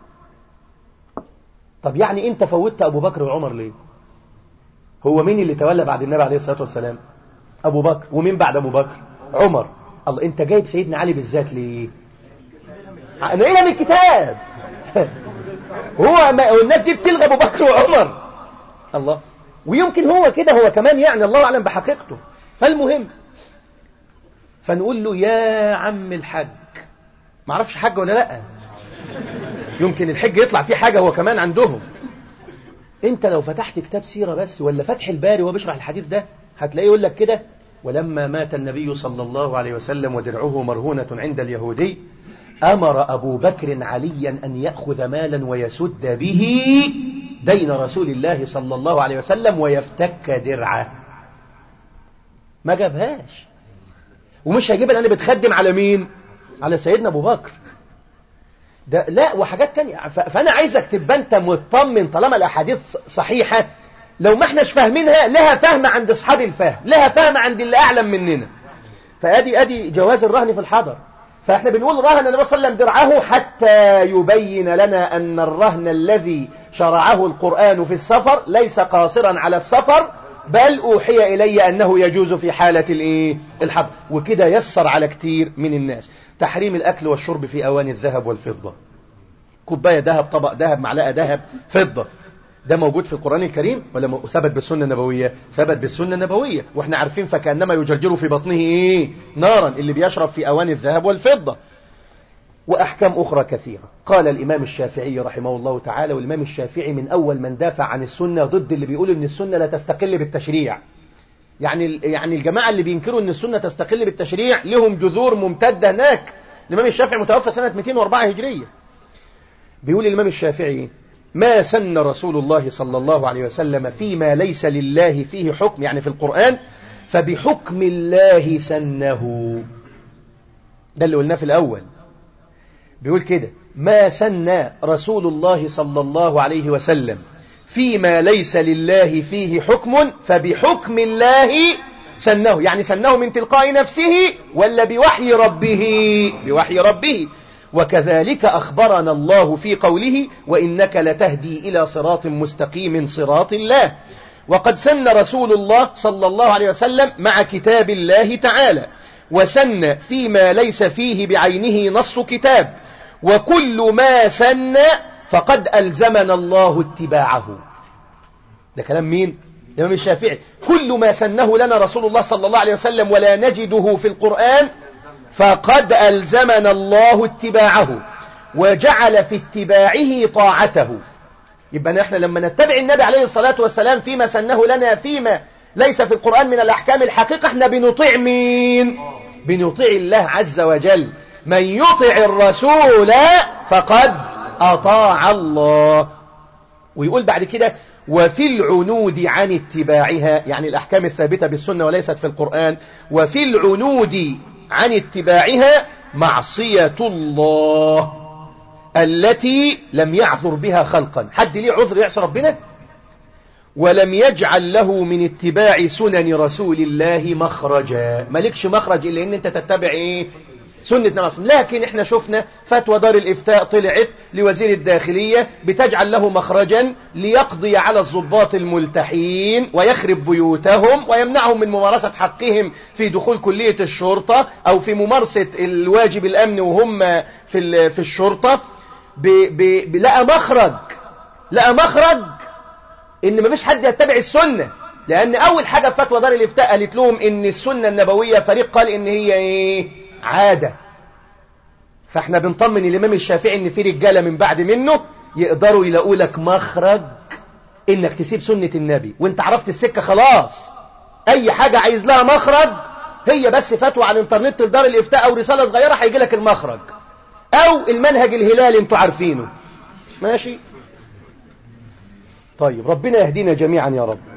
طب يعني انت فوتت أبو بكر وعمر ليه هو مين اللي تولى بعد النبي عليه الصلاة والسلام أبو بكر ومين بعد أبو بكر عمر الله انت جايب سيدنا علي بالذات ليه نقلها من الكتاب هو ما والناس دي بتلغى أبو بكر وعمر الله ويمكن هو كده هو كمان يعني الله أعلم بحقيقته فالمهم فنقول له يا عم الحج ما اعرفش حج ولا لا يمكن الحج يطلع فيه حاجة هو كمان عندهم انت لو فتحت كتاب سيرة بس ولا فتح الباري وهو بيشرح الحديث ده هتلاقيه يقول لك كده ولما مات النبي صلى الله عليه وسلم ودرعه مرهونة عند اليهودي أمر أبو بكر عليا أن يأخذ مالا ويسد به دين رسول الله صلى الله عليه وسلم ويفتك درعه ما جابهاش ومش هيجيبها لأن بتخدم على مين على سيدنا أبو بكر ده لا وحاجات تانية ف- فأنا عايزك تبقى أنت مطمن طالما الأحاديث صحيحة لو ما احناش فاهمينها لها فهم عند أصحاب الفهم لها فهم عند اللي أعلم مننا فأدي أدي جواز الرهن في الحضر فاحنا بنقول رهن النبي صلى الله عليه وسلم درعه حتى يبين لنا أن الرهن الذي شرعه القرآن في السفر ليس قاصرا على السفر بل أوحي إلي أنه يجوز في حالة الإيه؟ الحضر وكده يسر على كتير من الناس تحريم الأكل والشرب في أواني الذهب والفضة كوباية ذهب طبق ذهب معلقة ذهب فضة ده موجود في القرآن الكريم ولا م- ثبت بالسنة النبوية ثبت بالسنة النبوية واحنا عارفين فكأنما يجرجر في بطنه ايه نارا اللي بيشرب في أواني الذهب والفضة وأحكام أخرى كثيرة قال الإمام الشافعي رحمه الله تعالى والإمام الشافعي من أول من دافع عن السنة ضد اللي بيقول إن السنة لا تستقل بالتشريع يعني يعني الجماعة اللي بينكروا إن السنة تستقل بالتشريع لهم جذور ممتدة هناك الإمام الشافعي متوفى سنة 204 هجرية بيقول الإمام الشافعي ما سن رسول الله صلى الله عليه وسلم فيما ليس لله فيه حكم يعني في القرآن فبحكم الله سنه ده اللي قلناه في الأول بيقول كده ما سن رسول الله صلى الله عليه وسلم فيما ليس لله فيه حكم فبحكم الله سنه يعني سنه من تلقاء نفسه ولا بوحي ربه بوحي ربه وكذلك أخبرنا الله في قوله وإنك لتهدي إلى صراط مستقيم صراط الله وقد سن رسول الله صلى الله عليه وسلم مع كتاب الله تعالى وسن فيما ليس فيه بعينه نص كتاب وكل ما سن فقد ألزمنا الله اتباعه ده كلام مين؟ الإمام الشافعي كل ما سنه لنا رسول الله صلى الله عليه وسلم ولا نجده في القرآن فقد ألزمنا الله اتباعه وجعل في اتباعه طاعته يبقى نحن لما نتبع النبي عليه الصلاة والسلام فيما سنه لنا فيما ليس في القرآن من الأحكام الحقيقة احنا بنطيع مين بنطيع الله عز وجل من يطع الرسول فقد أطاع الله ويقول بعد كده وفي العنود عن اتباعها يعني الأحكام الثابتة بالسنة وليست في القرآن وفي العنود عن اتباعها معصية الله التي لم يعذر بها خلقا حد ليه عذر يعصي ربنا ولم يجعل له من اتباع سنن رسول الله مخرجا مالكش مخرج إلا أن أنت تتبع إيه سنة نبي لكن احنا شفنا فتوى دار الإفتاء طلعت لوزير الداخلية بتجعل له مخرجا ليقضي على الضباط الملتحين ويخرب بيوتهم ويمنعهم من ممارسة حقهم في دخول كلية الشرطة أو في ممارسة الواجب الأمن وهم في في الشرطة لقى مخرج لقى مخرج إن مفيش حد يتبع السنة لأن أول حاجة فتوى دار الإفتاء قالت لهم إن السنة النبوية فريق قال إن هي إيه عادة فاحنا بنطمن الإمام الشافعي إن في رجالة من بعد منه يقدروا يلاقوا لك مخرج إنك تسيب سنة النبي وانت عرفت السكة خلاص أي حاجة عايز لها مخرج هي بس فتوى على الانترنت في دار الإفتاء أو رسالة صغيرة هيجي لك المخرج أو المنهج الهلالي انتوا عارفينه ماشي طيب ربنا يهدينا جميعا يا رب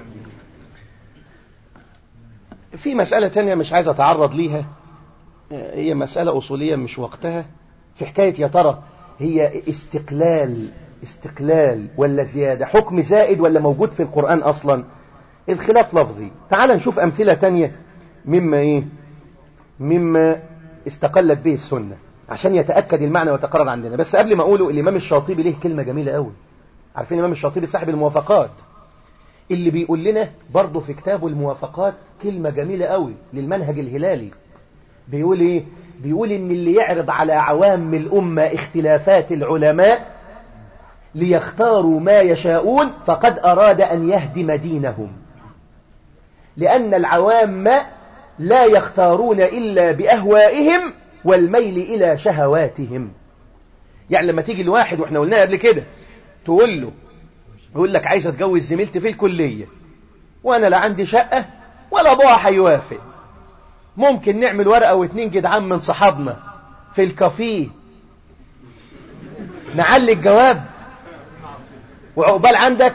في مسألة تانية مش عايز أتعرض ليها هي مسألة أصولية مش وقتها في حكاية يا ترى هي استقلال استقلال ولا زيادة حكم زائد ولا موجود في القرآن أصلا الخلاف لفظي تعال نشوف أمثلة تانية مما إيه مما استقلت به السنة عشان يتأكد المعنى ويتقرر عندنا بس قبل ما أقوله الإمام الشاطبي ليه كلمة جميلة قوي عارفين الإمام الشاطبي صاحب الموافقات اللي بيقول لنا برضه في كتابه الموافقات كلمة جميلة قوي للمنهج الهلالي بيقول ايه بيقول ان اللي يعرض على عوام الأمة اختلافات العلماء ليختاروا ما يشاءون فقد أراد أن يهدم دينهم لأن العوام لا يختارون إلا بأهوائهم والميل إلى شهواتهم يعني لما تيجي الواحد واحنا قلناها قبل كده تقول له يقول لك عايز اتجوز زميلتي في الكلية وانا لا عندي شقة ولا ابوها هيوافق ممكن نعمل ورقة واتنين جدعان من صحابنا في الكافيه نعلي الجواب وعقبال عندك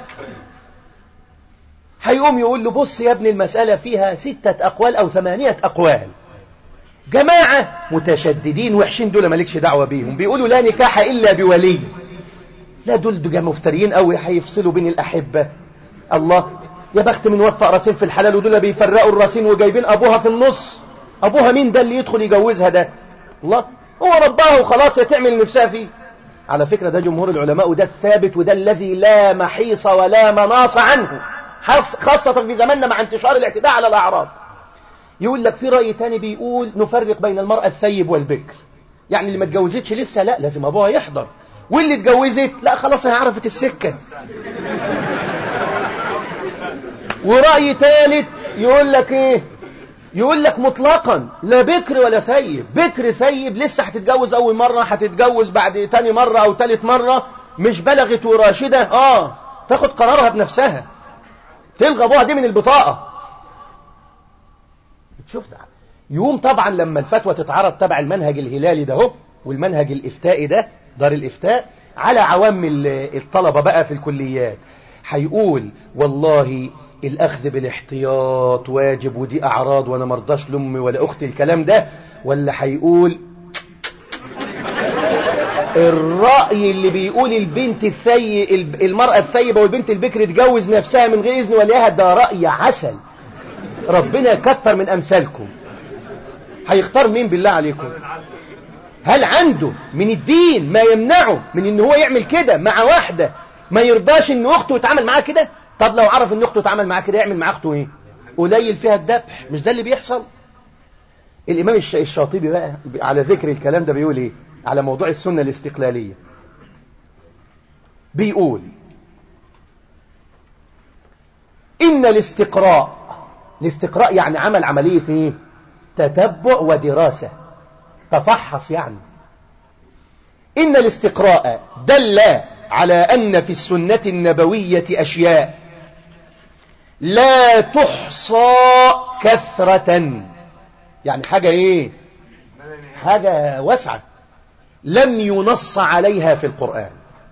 هيقوم يقول له بص يا ابني المسألة فيها ستة أقوال أو ثمانية أقوال جماعة متشددين وحشين دول مالكش دعوة بيهم بيقولوا لا نكاح إلا بولي لا دول دول مفتريين قوي هيفصلوا بين الأحبة الله يا بخت من وفق راسين في الحلال ودول بيفرقوا الراسين وجايبين أبوها في النص أبوها مين ده اللي يدخل يجوزها ده الله هو ربها وخلاص تعمل نفسها فيه على فكرة ده جمهور العلماء وده الثابت وده الذي لا محيص ولا مناص عنه خاصة في زماننا مع انتشار الاعتداء على الأعراض يقول لك في رأي تاني بيقول نفرق بين المرأة الثيب والبكر يعني اللي ما اتجوزتش لسه لا لازم أبوها يحضر واللي اتجوزت لا خلاص هي عرفت السكة ورأي ثالث يقول لك ايه يقول لك مطلقا لا بكر ولا ثيب بكر ثيب لسه هتتجوز اول مرة هتتجوز بعد تاني مرة او تالت مرة مش بلغت وراشدة اه تاخد قرارها بنفسها تلغى ابوها دي من البطاقة شفت يوم طبعا لما الفتوى تتعرض تبع المنهج الهلالي ده هو والمنهج الافتائي ده دار الافتاء على عوام الطلبة بقى في الكليات هيقول والله الأخذ بالاحتياط واجب ودي أعراض وأنا مرضاش لأمي ولا أختي الكلام ده ولا هيقول الرأي اللي بيقول البنت الثي المرأة الثيبة والبنت البكر تجوز نفسها من غير إذن وليها ده رأي عسل ربنا يكتر من أمثالكم هيختار مين بالله عليكم هل عنده من الدين ما يمنعه من ان هو يعمل كده مع واحدة ما يرضاش ان اخته يتعامل معاه كده طب لو عرف ان اخته يتعامل معاه كده يعمل مع اخته ايه قليل فيها الذبح مش ده اللي بيحصل الامام الشاطبي بقى على ذكر الكلام ده بيقول ايه على موضوع السنة الاستقلالية بيقول ان الاستقراء الاستقراء يعني عمل عملية ايه تتبع ودراسة تفحص يعني إن الاستقراء دل على أن في السنة النبوية أشياء لا تحصى كثرة يعني حاجة إيه حاجة واسعة لم ينص عليها في القرآن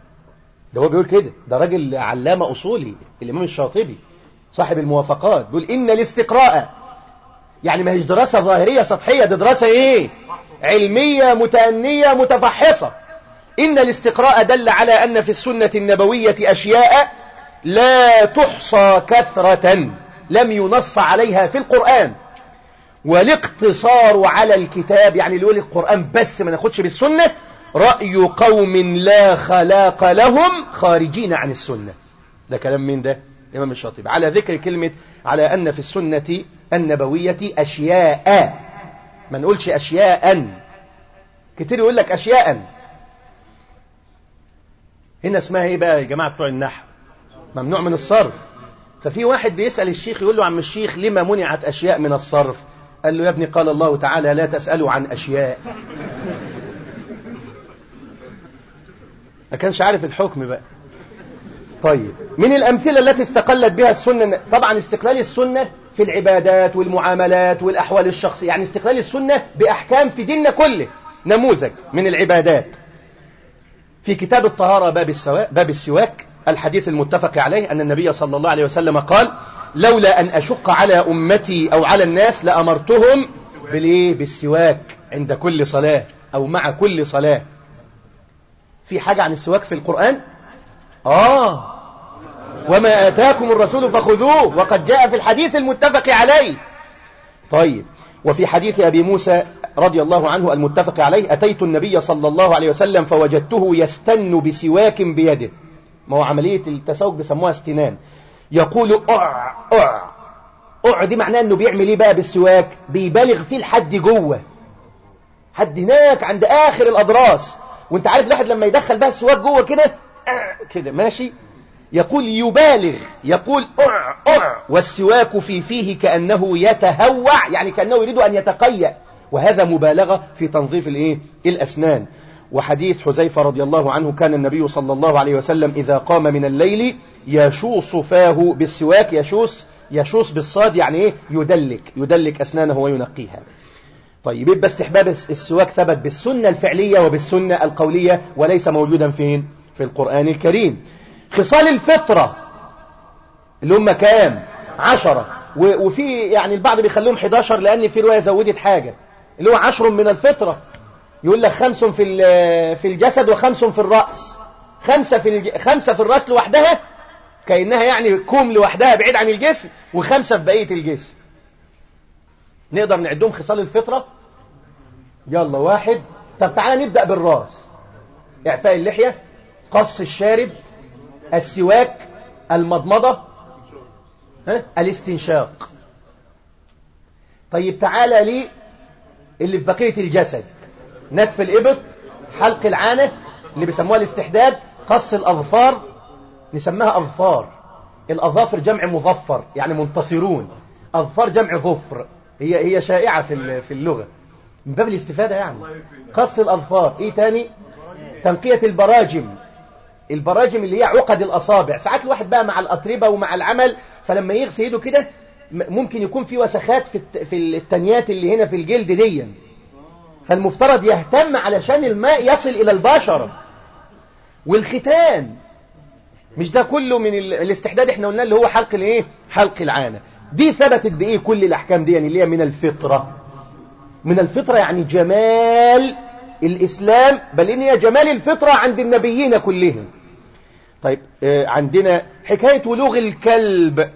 ده هو بيقول كده ده راجل علامة أصولي الإمام الشاطبي صاحب الموافقات بيقول إن الاستقراء يعني ما هيش دراسة ظاهرية سطحية دي دراسة إيه علمية متأنية متفحصة إن الاستقراء دل على أن في السنة النبوية أشياء لا تحصى كثرة لم ينص عليها في القرآن والاقتصار على الكتاب يعني اللي يقول القرآن بس ما ناخدش بالسنة رأي قوم لا خلاق لهم خارجين عن السنة ده كلام مين ده إمام الشاطبي على ذكر كلمة على أن في السنة النبوية أشياء ما نقولش أشياء كتير يقول لك أشياء هنا اسمها ايه بقى يا جماعة بتوع النحو ممنوع من الصرف ففي واحد بيسأل الشيخ يقول له عم الشيخ لما منعت أشياء من الصرف قال له يا ابني قال الله تعالى لا تسألوا عن أشياء ما كانش عارف الحكم بقى طيب من الأمثلة التي استقلت بها السنة طبعا استقلال السنة في العبادات والمعاملات والأحوال الشخصية يعني استقلال السنة بأحكام في ديننا كله نموذج من العبادات في كتاب الطهارة باب السواك, باب السواك الحديث المتفق عليه أن النبي صلى الله عليه وسلم قال لولا أن أشق على أمتي أو على الناس لأمرتهم بالإيه بالسواك عند كل صلاة أو مع كل صلاة في حاجة عن السواك في القرآن آه وما آتاكم الرسول فخذوه وقد جاء في الحديث المتفق عليه طيب وفي حديث أبي موسى رضي الله عنه المتفق عليه أتيت النبي صلى الله عليه وسلم فوجدته يستن بسواك بيده ما هو عملية التسوق بيسموها استنان يقول أع أع أع دي معناه أنه بيعمل إيه بقى بالسواك بيبالغ فيه لحد جوه حد هناك عند آخر الأضراس وانت عارف الواحد لما يدخل بقى السواك جوه كده كده ماشي يقول يبالغ يقول أع أع والسواك في فيه كأنه يتهوع يعني كأنه يريد أن يتقيأ وهذا مبالغة في تنظيف الإيه؟ الأسنان وحديث حذيفة رضي الله عنه كان النبي صلى الله عليه وسلم إذا قام من الليل يشوص فاه بالسواك يشوص يشوص بالصاد يعني إيه يدلك يدلك أسنانه وينقيها طيب يبقى استحباب السواك ثبت بالسنة الفعلية وبالسنة القولية وليس موجودا فين في القرآن الكريم خصال الفطرة اللي هم كام عشرة وفي يعني البعض بيخليهم 11 لأن في رواية زودت حاجة اللي هو عشر من الفطرة يقول لك خمس في في الجسد وخمس في الرأس خمسة في الج... خمسة في الرأس لوحدها كأنها يعني كوم لوحدها بعيد عن الجسم وخمسة في بقية الجسم نقدر نعدهم خصال الفطرة يلا واحد طب تعالى نبدأ بالراس إعفاء اللحية قص الشارب السواك المضمضة ها؟ الاستنشاق طيب تعالى لي اللي في بقية الجسد نتف الإبط حلق العانة اللي بيسموها الاستحداد قص الأظفار نسميها أظفار الأظافر جمع مظفر يعني منتصرون أظفار جمع ظفر هي هي شائعة في في اللغة من باب الاستفادة يعني قص الأظفار إيه تاني تنقية البراجم البراجم اللي هي عقد الأصابع ساعات الواحد بقى مع الأطربة ومع العمل فلما يغسل ايده كده ممكن يكون في وسخات في في التنيات اللي هنا في الجلد دي فالمفترض يهتم علشان الماء يصل إلى البشرة والختان مش ده كله من الاستحداد احنا قلنا اللي هو حلق الايه حلق العانة دي ثبتت بايه كل الاحكام دي يعني اللي هي من الفطرة من الفطرة يعني جمال الاسلام بل ان هي جمال الفطرة عند النبيين كلهم طيب آه عندنا حكاية ولوغ الكلب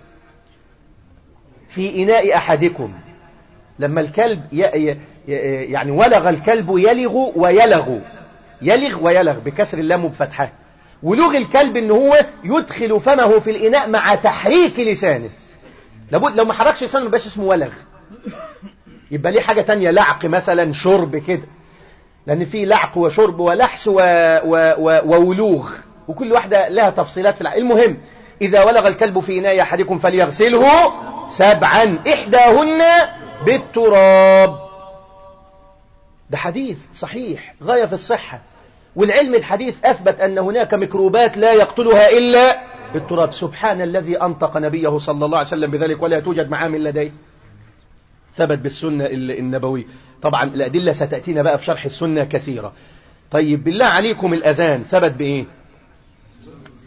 في إناء أحدكم لما الكلب يعني ولغ الكلب يلغ ويلغ يلغ ويلغ بكسر اللام وبفتحها ولوغ الكلب ان هو يدخل فمه في الإناء مع تحريك لسانه لابد لو ما حركش لسانه ما بقاش اسمه ولغ يبقى ليه حاجة تانية لعق مثلا شرب كده لأن في لعق وشرب ولحس و... و... و... وولوغ وكل واحدة لها تفصيلات في العقل المهم إذا ولغ الكلب في إناء أحدكم فليغسله سبعا إحداهن بالتراب ده حديث صحيح غاية في الصحة والعلم الحديث أثبت أن هناك ميكروبات لا يقتلها إلا بالتراب سبحان الذي أنطق نبيه صلى الله عليه وسلم بذلك ولا توجد معامل لديه ثبت بالسنة النبوية طبعا الأدلة ستأتينا بقى في شرح السنة كثيرة طيب بالله عليكم الأذان ثبت بإيه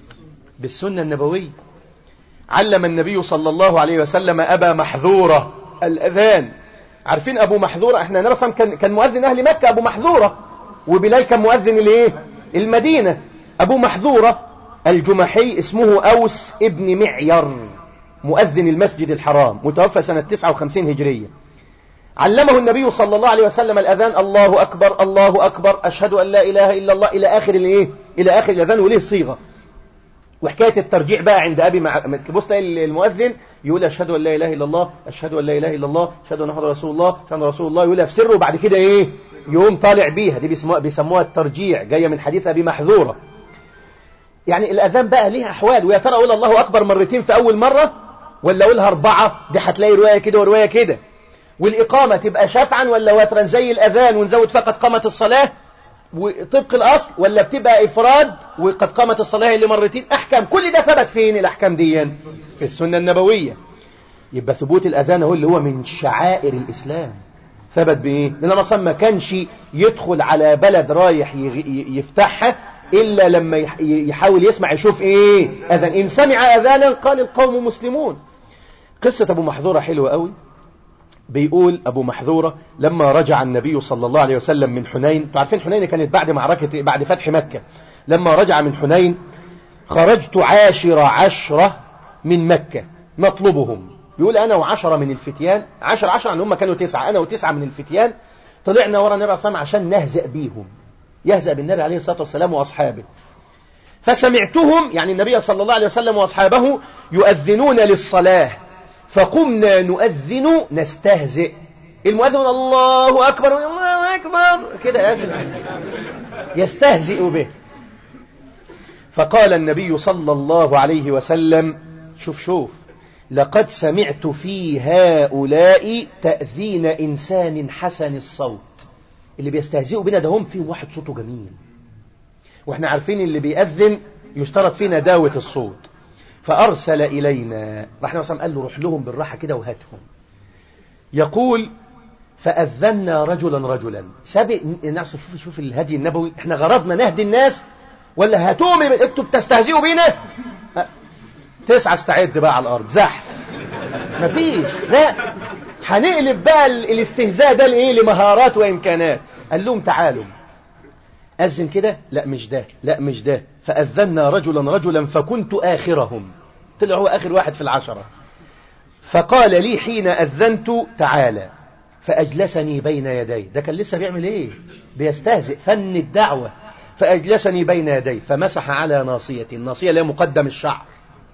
بالسنة النبوية علم النبي صلى الله عليه وسلم أبا محذورة الأذان عارفين أبو محذورة احنا نرسم كان, كان مؤذن أهل مكة أبو محذورة وبلال كان مؤذن الايه المدينة أبو محذورة الجمحي اسمه أوس ابن معير مؤذن المسجد الحرام متوفى سنة 59 هجرية علمه النبي صلى الله عليه وسلم الأذان الله أكبر الله أكبر أشهد أن لا إله إلا الله إلى آخر الإيه إلى آخر الأذان وليه صيغة وحكاية الترجيع بقى عند أبي مع... تبص تلاقي المؤذن يقول أشهد أن لا إله إلا الله أشهد أن لا إله إلا الله أشهد أن محمد رسول الله أشهد أن رسول الله يقولها في سره وبعد كده إيه يوم طالع بيها دي بيسموها, بيسموها الترجيع جاية من حديث أبي محذورة يعني الأذان بقى ليها أحوال ويا ترى أقول الله أكبر مرتين في أول مرة ولا أقولها أربعة دي هتلاقي رواية كده ورواية كده والإقامة تبقى شفعا ولا وترا زي الأذان ونزود فقط قامة الصلاة وطبق الأصل ولا بتبقى إفراد وقد قامت الصلاة اللي مرتين أحكام كل ده ثبت فين الأحكام دي في السنة النبوية يبقى ثبوت الأذان هو اللي هو من شعائر الإسلام ثبت بإيه؟ لأن مثلا ما كانش يدخل على بلد رايح يفتحها إلا لما يحاول يسمع يشوف إيه أذان إن سمع أذانا قال القوم مسلمون قصة أبو محذورة حلوة قوي بيقول أبو محذورة لما رجع النبي صلى الله عليه وسلم من حنين عارفين حنين كانت بعد معركة بعد فتح مكة لما رجع من حنين خرجت عاشر عشرة من مكة نطلبهم يقول أنا وعشرة من الفتيان عشر عشرة عن هم كانوا تسعة أنا وتسعة من الفتيان طلعنا ورا النبي صلى الله عليه وسلم عشان نهزأ بيهم يهزأ بالنبي عليه الصلاة والسلام وأصحابه فسمعتهم يعني النبي صلى الله عليه وسلم وأصحابه يؤذنون للصلاة فقمنا نؤذن نستهزئ المؤذن الله أكبر الله أكبر كده يستهزئ به فقال النبي صلى الله عليه وسلم شوف شوف لقد سمعت في هؤلاء تأذين إنسان حسن الصوت اللي بيستهزئوا بنا ده هم فيهم واحد صوته جميل واحنا عارفين اللي بيأذن يشترط فيه نداوة الصوت فأرسل إلينا رحنا وسلم قال له روح لهم بالراحة كده وهاتهم يقول فأذنا رجلا رجلا سابق الناس شوف شوف الهدي النبوي احنا غرضنا نهدي الناس ولا هاتوهم انتوا بتستهزئوا بينا تسعة استعد بقى على الأرض زحف مفيش لا هنقلب بقى الاستهزاء ده لإيه لمهارات وإمكانات قال لهم تعالوا أذن كده لا مش ده لا مش ده فأذنا رجلا رجلا فكنت آخرهم طلع هو آخر واحد في العشرة فقال لي حين أذنت تعالى فأجلسني بين يدي ده كان لسه بيعمل ايه بيستهزئ فن الدعوة فأجلسني بين يدي فمسح على ناصيتي الناصية اللي هي مقدم الشعر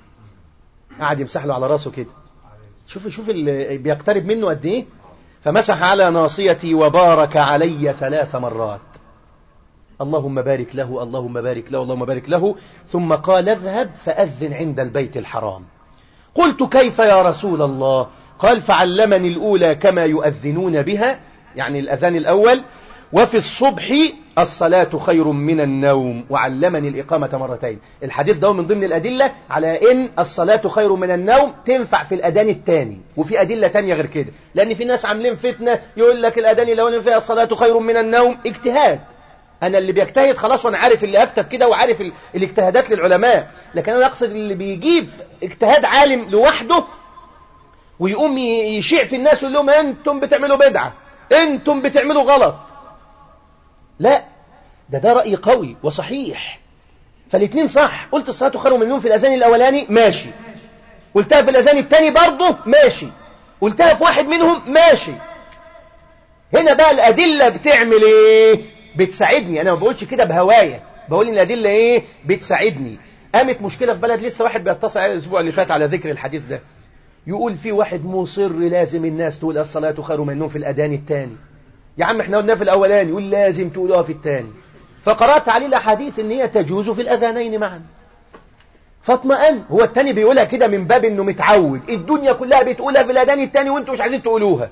قعد يمسح له على راسه كده شوف شوف اللي بيقترب منه قد ايه فمسح على ناصيتي وبارك علي ثلاث مرات اللهم بارك له اللهم بارك له اللهم بارك له ثم قال اذهب فأذن عند البيت الحرام قلت كيف يا رسول الله قال فعلمني الأولى كما يؤذنون بها يعني الأذان الأول وفي الصبح الصلاة خير من النوم وعلمني الإقامة مرتين الحديث ده من ضمن الأدلة على إن الصلاة خير من النوم تنفع في الأذان الثاني وفي أدلة تانية غير كده لأن في ناس عاملين فتنة يقول لك الأذان لو فيها الصلاة خير من النوم اجتهاد أنا اللي بيجتهد خلاص وأنا عارف اللي أفتت كده وعارف الاجتهادات للعلماء لكن أنا أقصد اللي بيجيب اجتهاد عالم لوحده ويقوم يشيع في الناس ويقول لهم أنتم بتعملوا بدعة أنتم بتعملوا غلط لا ده ده رأي قوي وصحيح فالاثنين صح قلت الصلاة خير من النوم في الأذان الأولاني ماشي قلتها في الأذان الثاني برضه ماشي قلتها في واحد منهم ماشي هنا بقى الأدلة بتعمل إيه بتساعدني أنا ما بقولش كده بهواية بقول إن الأدلة إيه بتساعدني قامت مشكلة في بلد لسه واحد بيتصل على الأسبوع اللي فات على ذكر الحديث ده يقول في واحد مصر لازم الناس تقول الصلاة خير من النوم في الأذان الثاني يا عم احنا قلنا في الأولاني يقول لازم تقولوها في الثاني فقرأت عليه الأحاديث إن هي تجوز في الأذانين معا فاطمئن هو الثاني بيقولها كده من باب إنه متعود الدنيا كلها بتقولها في الأذان الثاني وانتوا مش عايزين تقولوها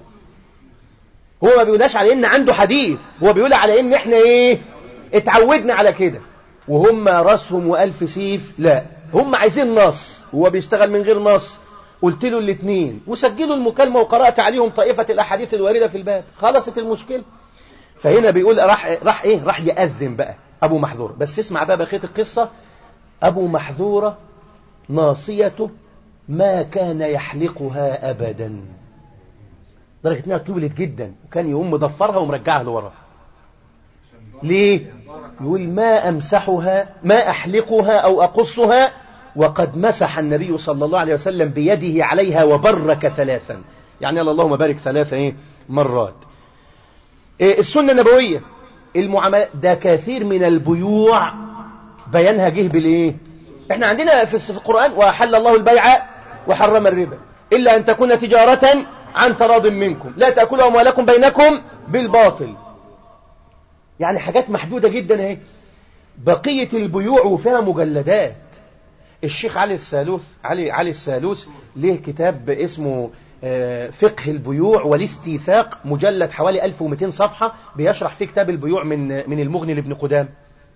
هو ما بيقولهاش على إن عنده حديث هو بيقول على إن احنا إيه اتعودنا على كده وهم راسهم وألف سيف لا هم عايزين نص هو بيشتغل من غير نص قلت له الاثنين وسجلوا المكالمة وقرأت عليهم طائفة الأحاديث الواردة في الباب خلصت المشكلة فهنا بيقول راح راح ايه راح يأذن بقى أبو محذور بس اسمع بقى بقية القصة أبو محذورة ناصيته ما كان يحلقها أبدا درجة انها طولت جدا وكان يقوم مضفرها ومرجعها لورا ليه يقول ما أمسحها ما أحلقها أو أقصها وقد مسح النبي صلى الله عليه وسلم بيده عليها وبرك ثلاثا يعني اللهم بارك ثلاثة إيه مرات إيه السنة النبوية المعاملات ده كثير من البيوع بيانها جه بالايه احنا عندنا في القرآن وحل الله البيع وحرم الربا إلا أن تكون تجارة عن تراض منكم لا تأكلوا أموالكم بينكم بالباطل يعني حاجات محدودة جدا اهي بقية البيوع وفيها مجلدات الشيخ علي السالوس علي علي السالوس ليه كتاب اسمه فقه البيوع والاستيثاق مجلد حوالي 1200 صفحة بيشرح فيه كتاب البيوع من من المغني لابن قدام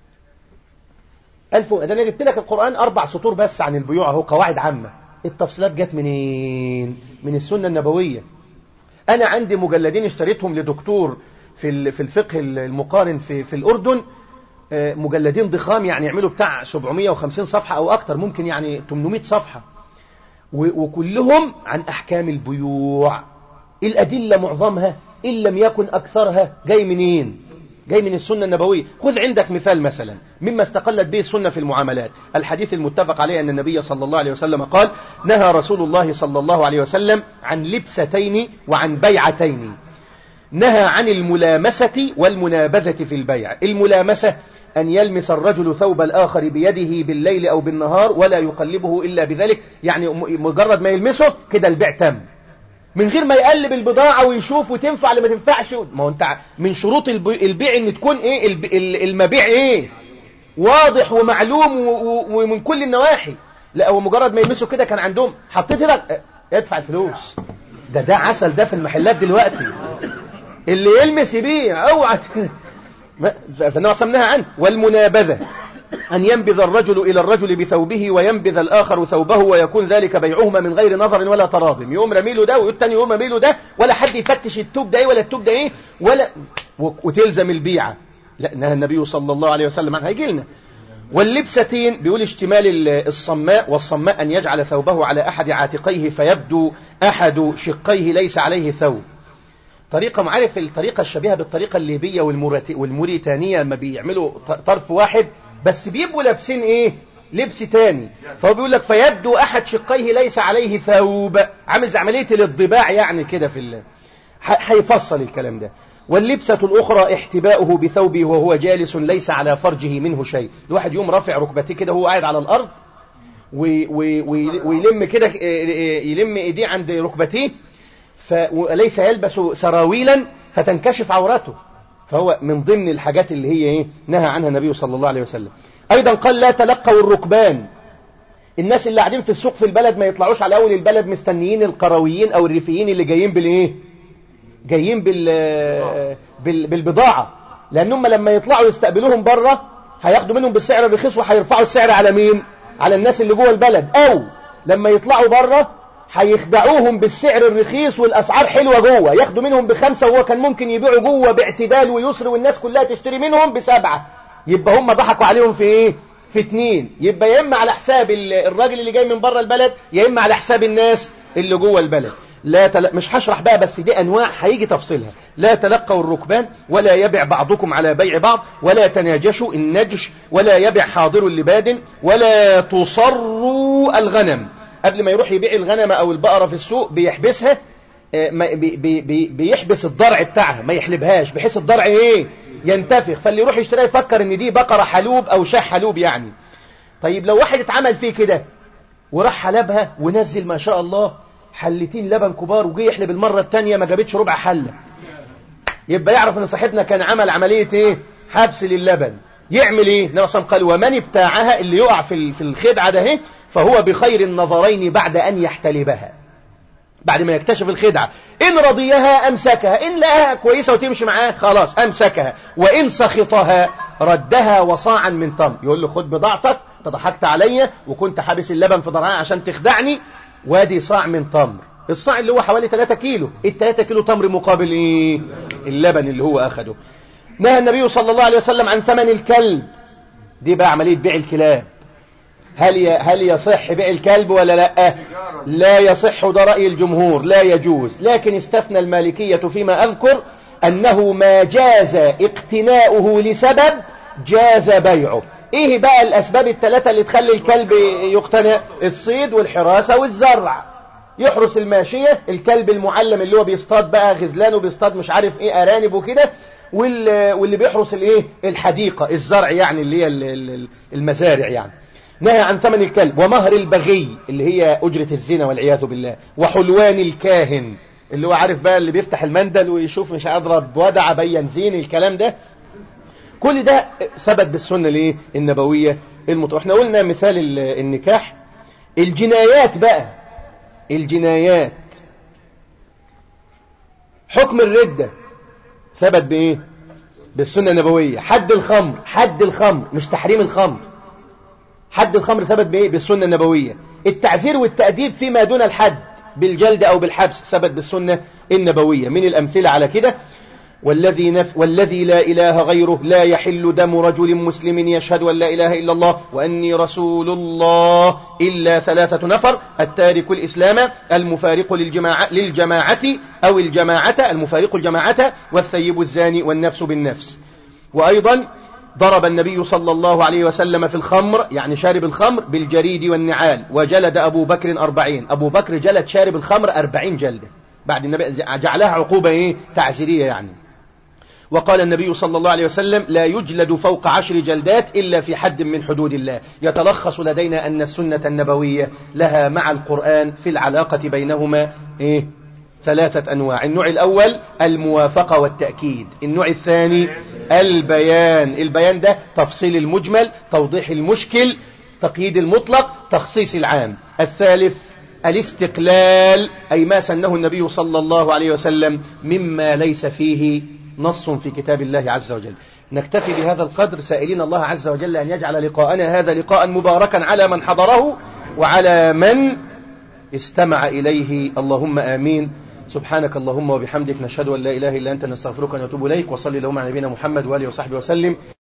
ألف ده أنا جبت لك القرآن أربع سطور بس عن البيوع أهو قواعد عامة التفصيلات جت منين من السنة النبوية أنا عندي مجلدين اشتريتهم لدكتور في في الفقه المقارن في في الأردن مجلدين ضخام يعني يعملوا بتاع 750 صفحة أو أكتر ممكن يعني 800 صفحة وكلهم عن أحكام البيوع الأدلة معظمها إن لم يكن أكثرها جاي منين جاي من السنة النبوية خذ عندك مثال مثلا مما استقلت به السنة في المعاملات الحديث المتفق عليه أن النبي صلى الله عليه وسلم قال نهى رسول الله صلى الله عليه وسلم عن لبستين وعن بيعتين نهى عن الملامسة والمنابذة في البيع الملامسة أن يلمس الرجل ثوب الآخر بيده بالليل أو بالنهار ولا يقلبه إلا بذلك يعني مجرد ما يلمسه كده البيع تم من غير ما يقلب البضاعة ويشوف وتنفع ولا ما تنفعش ما هو انت من شروط البيع ان تكون ايه المبيع ايه واضح ومعلوم ومن كل النواحي لا هو مجرد ما يلمسه كده كان عندهم حطيت لك ادفع الفلوس ده ده عسل ده في المحلات دلوقتي اللي يلمس يبيع اوعى فالنبي صلى عنه والمنابذة أن ينبذ الرجل إلى الرجل بثوبه وينبذ الآخر ثوبه ويكون ذلك بيعهما من غير نظر ولا تراض يقوم رميله ده والتاني يقوم رميله ده ولا حد يفتش التوب ده ايه ولا التوب ده ايه ولا وتلزم البيعة لا نهى النبي صلى الله عليه وسلم عنها هيجي لنا واللبستين بيقول اشتمال الصماء والصماء أن يجعل ثوبه على أحد عاتقيه فيبدو أحد شقيه ليس عليه ثوب طريقة معرف الطريقة الشبيهة بالطريقة الليبية والموريتانية لما بيعملوا طرف واحد بس بيبقوا لابسين ايه لبس تاني فهو بيقول لك فيبدو احد شقيه ليس عليه ثوب عامل زي عمليه الانطباع يعني كده في ال... هيفصل الكلام ده واللبسة الأخرى احتباؤه بثوبه وهو جالس ليس على فرجه منه شيء الواحد يوم رافع ركبتيه كده وهو قاعد على الأرض وي وي وي ويلم كده يلم ايديه عند ركبتيه وليس يلبس سراويلا فتنكشف عورته فهو من ضمن الحاجات اللي هي ايه نهى عنها النبي صلى الله عليه وسلم ايضا قال لا تلقوا الركبان الناس اللي قاعدين في السوق في البلد ما يطلعوش على اول البلد مستنيين القرويين او الريفيين اللي جايين بالايه جايين بال... بال... بالبضاعه لان هم لما يطلعوا يستقبلوهم بره هياخدوا منهم بالسعر الرخيص وهيرفعوا السعر على مين على الناس اللي جوه البلد او لما يطلعوا بره هيخدعوهم بالسعر الرخيص والأسعار حلوة جوه ياخدوا منهم بخمسة وهو كان ممكن يبيعوا جوه باعتدال ويسر والناس كلها تشتري منهم بسبعة يبقى هم ضحكوا عليهم في ايه في اتنين يبقى يا اما على حساب الراجل اللي جاي من بره البلد يا اما على حساب الناس اللي جوه البلد لا تل... مش هشرح بقى بس دي انواع هيجي تفصيلها لا تلقوا الركبان ولا يبع بعضكم على بيع بعض ولا تناجشوا النجش ولا يبع حاضر لباد ولا تصروا الغنم قبل ما يروح يبيع الغنم او البقرة في السوق بيحبسها بي بي بيحبس الضرع بتاعها ما يحلبهاش بحيث الضرع ايه ينتفخ فاللي يروح يشتريها يفكر ان دي بقرة حلوب او شاه حلوب يعني طيب لو واحد اتعمل فيه كده وراح حلبها ونزل ما شاء الله حلتين لبن كبار وجي يحلب المرة الثانية ما جابتش ربع حلة يبقى يعرف ان صاحبنا كان عمل عملية ايه حبس للبن يعمل ايه النبي صلى قال ومن ابتاعها اللي يقع في في الخدعة ده اهي فهو بخير النظرين بعد أن يحتلبها بعد ما يكتشف الخدعة إن رضيها أمسكها إن لقاها كويسة وتمشي معاه خلاص أمسكها وإن سخطها ردها وصاعا من تمر يقول له خد بضاعتك تضحكت عليا وكنت حابس اللبن في ضرعها عشان تخدعني وادي صاع من تمر الصاع اللي هو حوالي 3 كيلو ال 3 كيلو تمر مقابل إيه؟ اللبن اللي هو أخده نهى النبي صلى الله عليه وسلم عن ثمن الكلب دي بقى عملية بيع الكلاب هل ي... هل يصح بيع الكلب ولا لا لا يصح ده رأي الجمهور لا يجوز لكن استثنى المالكية فيما أذكر أنه ما جاز اقتناؤه لسبب جاز بيعه ايه بقى الاسباب الثلاثة اللي تخلي الكلب يقتنع الصيد والحراسة والزرع يحرس الماشية الكلب المعلم اللي هو بيصطاد بقى غزلان وبيصطاد مش عارف ايه ارانب وكده واللي بيحرس الايه الحديقة الزرع يعني اللي هي المزارع يعني نهى عن ثمن الكلب ومهر البغي اللي هي أجرة الزنا والعياذ بالله وحلوان الكاهن اللي هو عارف بقى اللي بيفتح المندل ويشوف مش أضرب ودع بين زين الكلام ده كل ده ثبت بالسنة الايه النبوية المطلقة احنا قلنا مثال النكاح الجنايات بقى الجنايات حكم الردة ثبت بايه بالسنة النبوية حد الخمر حد الخمر مش تحريم الخمر حد الخمر ثبت بايه بالسنة النبوية التعزير والتأديب فيما دون الحد بالجلد أو بالحبس ثبت بالسنة النبوية من الأمثلة على كده والذي, نف والذي لا إله غيره لا يحل دم رجل مسلم يشهد أن لا إله إلا الله وأني رسول الله إلا ثلاثة نفر التارك الإسلام المفارق للجماعة, للجماعة أو الجماعة المفارق الجماعة والثيب الزاني والنفس بالنفس وأيضا ضرب النبي صلى الله عليه وسلم في الخمر يعني شارب الخمر بالجريد والنعال وجلد أبو بكر أربعين أبو بكر جلد شارب الخمر أربعين جلدة بعد النبي جعلها عقوبة إيه تعزيرية يعني وقال النبي صلى الله عليه وسلم لا يجلد فوق عشر جلدات إلا في حد من حدود الله يتلخص لدينا أن السنة النبوية لها مع القرآن في العلاقة بينهما إيه؟ ثلاثة أنواع النوع الأول الموافقة والتأكيد النوع الثاني البيان البيان ده تفصيل المجمل توضيح المشكل تقييد المطلق تخصيص العام الثالث الاستقلال أي ما سنه النبي صلى الله عليه وسلم مما ليس فيه نص في كتاب الله عز وجل نكتفي بهذا القدر سائلين الله عز وجل أن يجعل لقاءنا هذا لقاء مباركا على من حضره وعلى من استمع إليه اللهم آمين سبحانك اللهم وبحمدك نشهد أن لا إله إلا أنت نستغفرك ونتوب إليك وصلي اللهم على نبينا محمد وآله وصحبه وسلم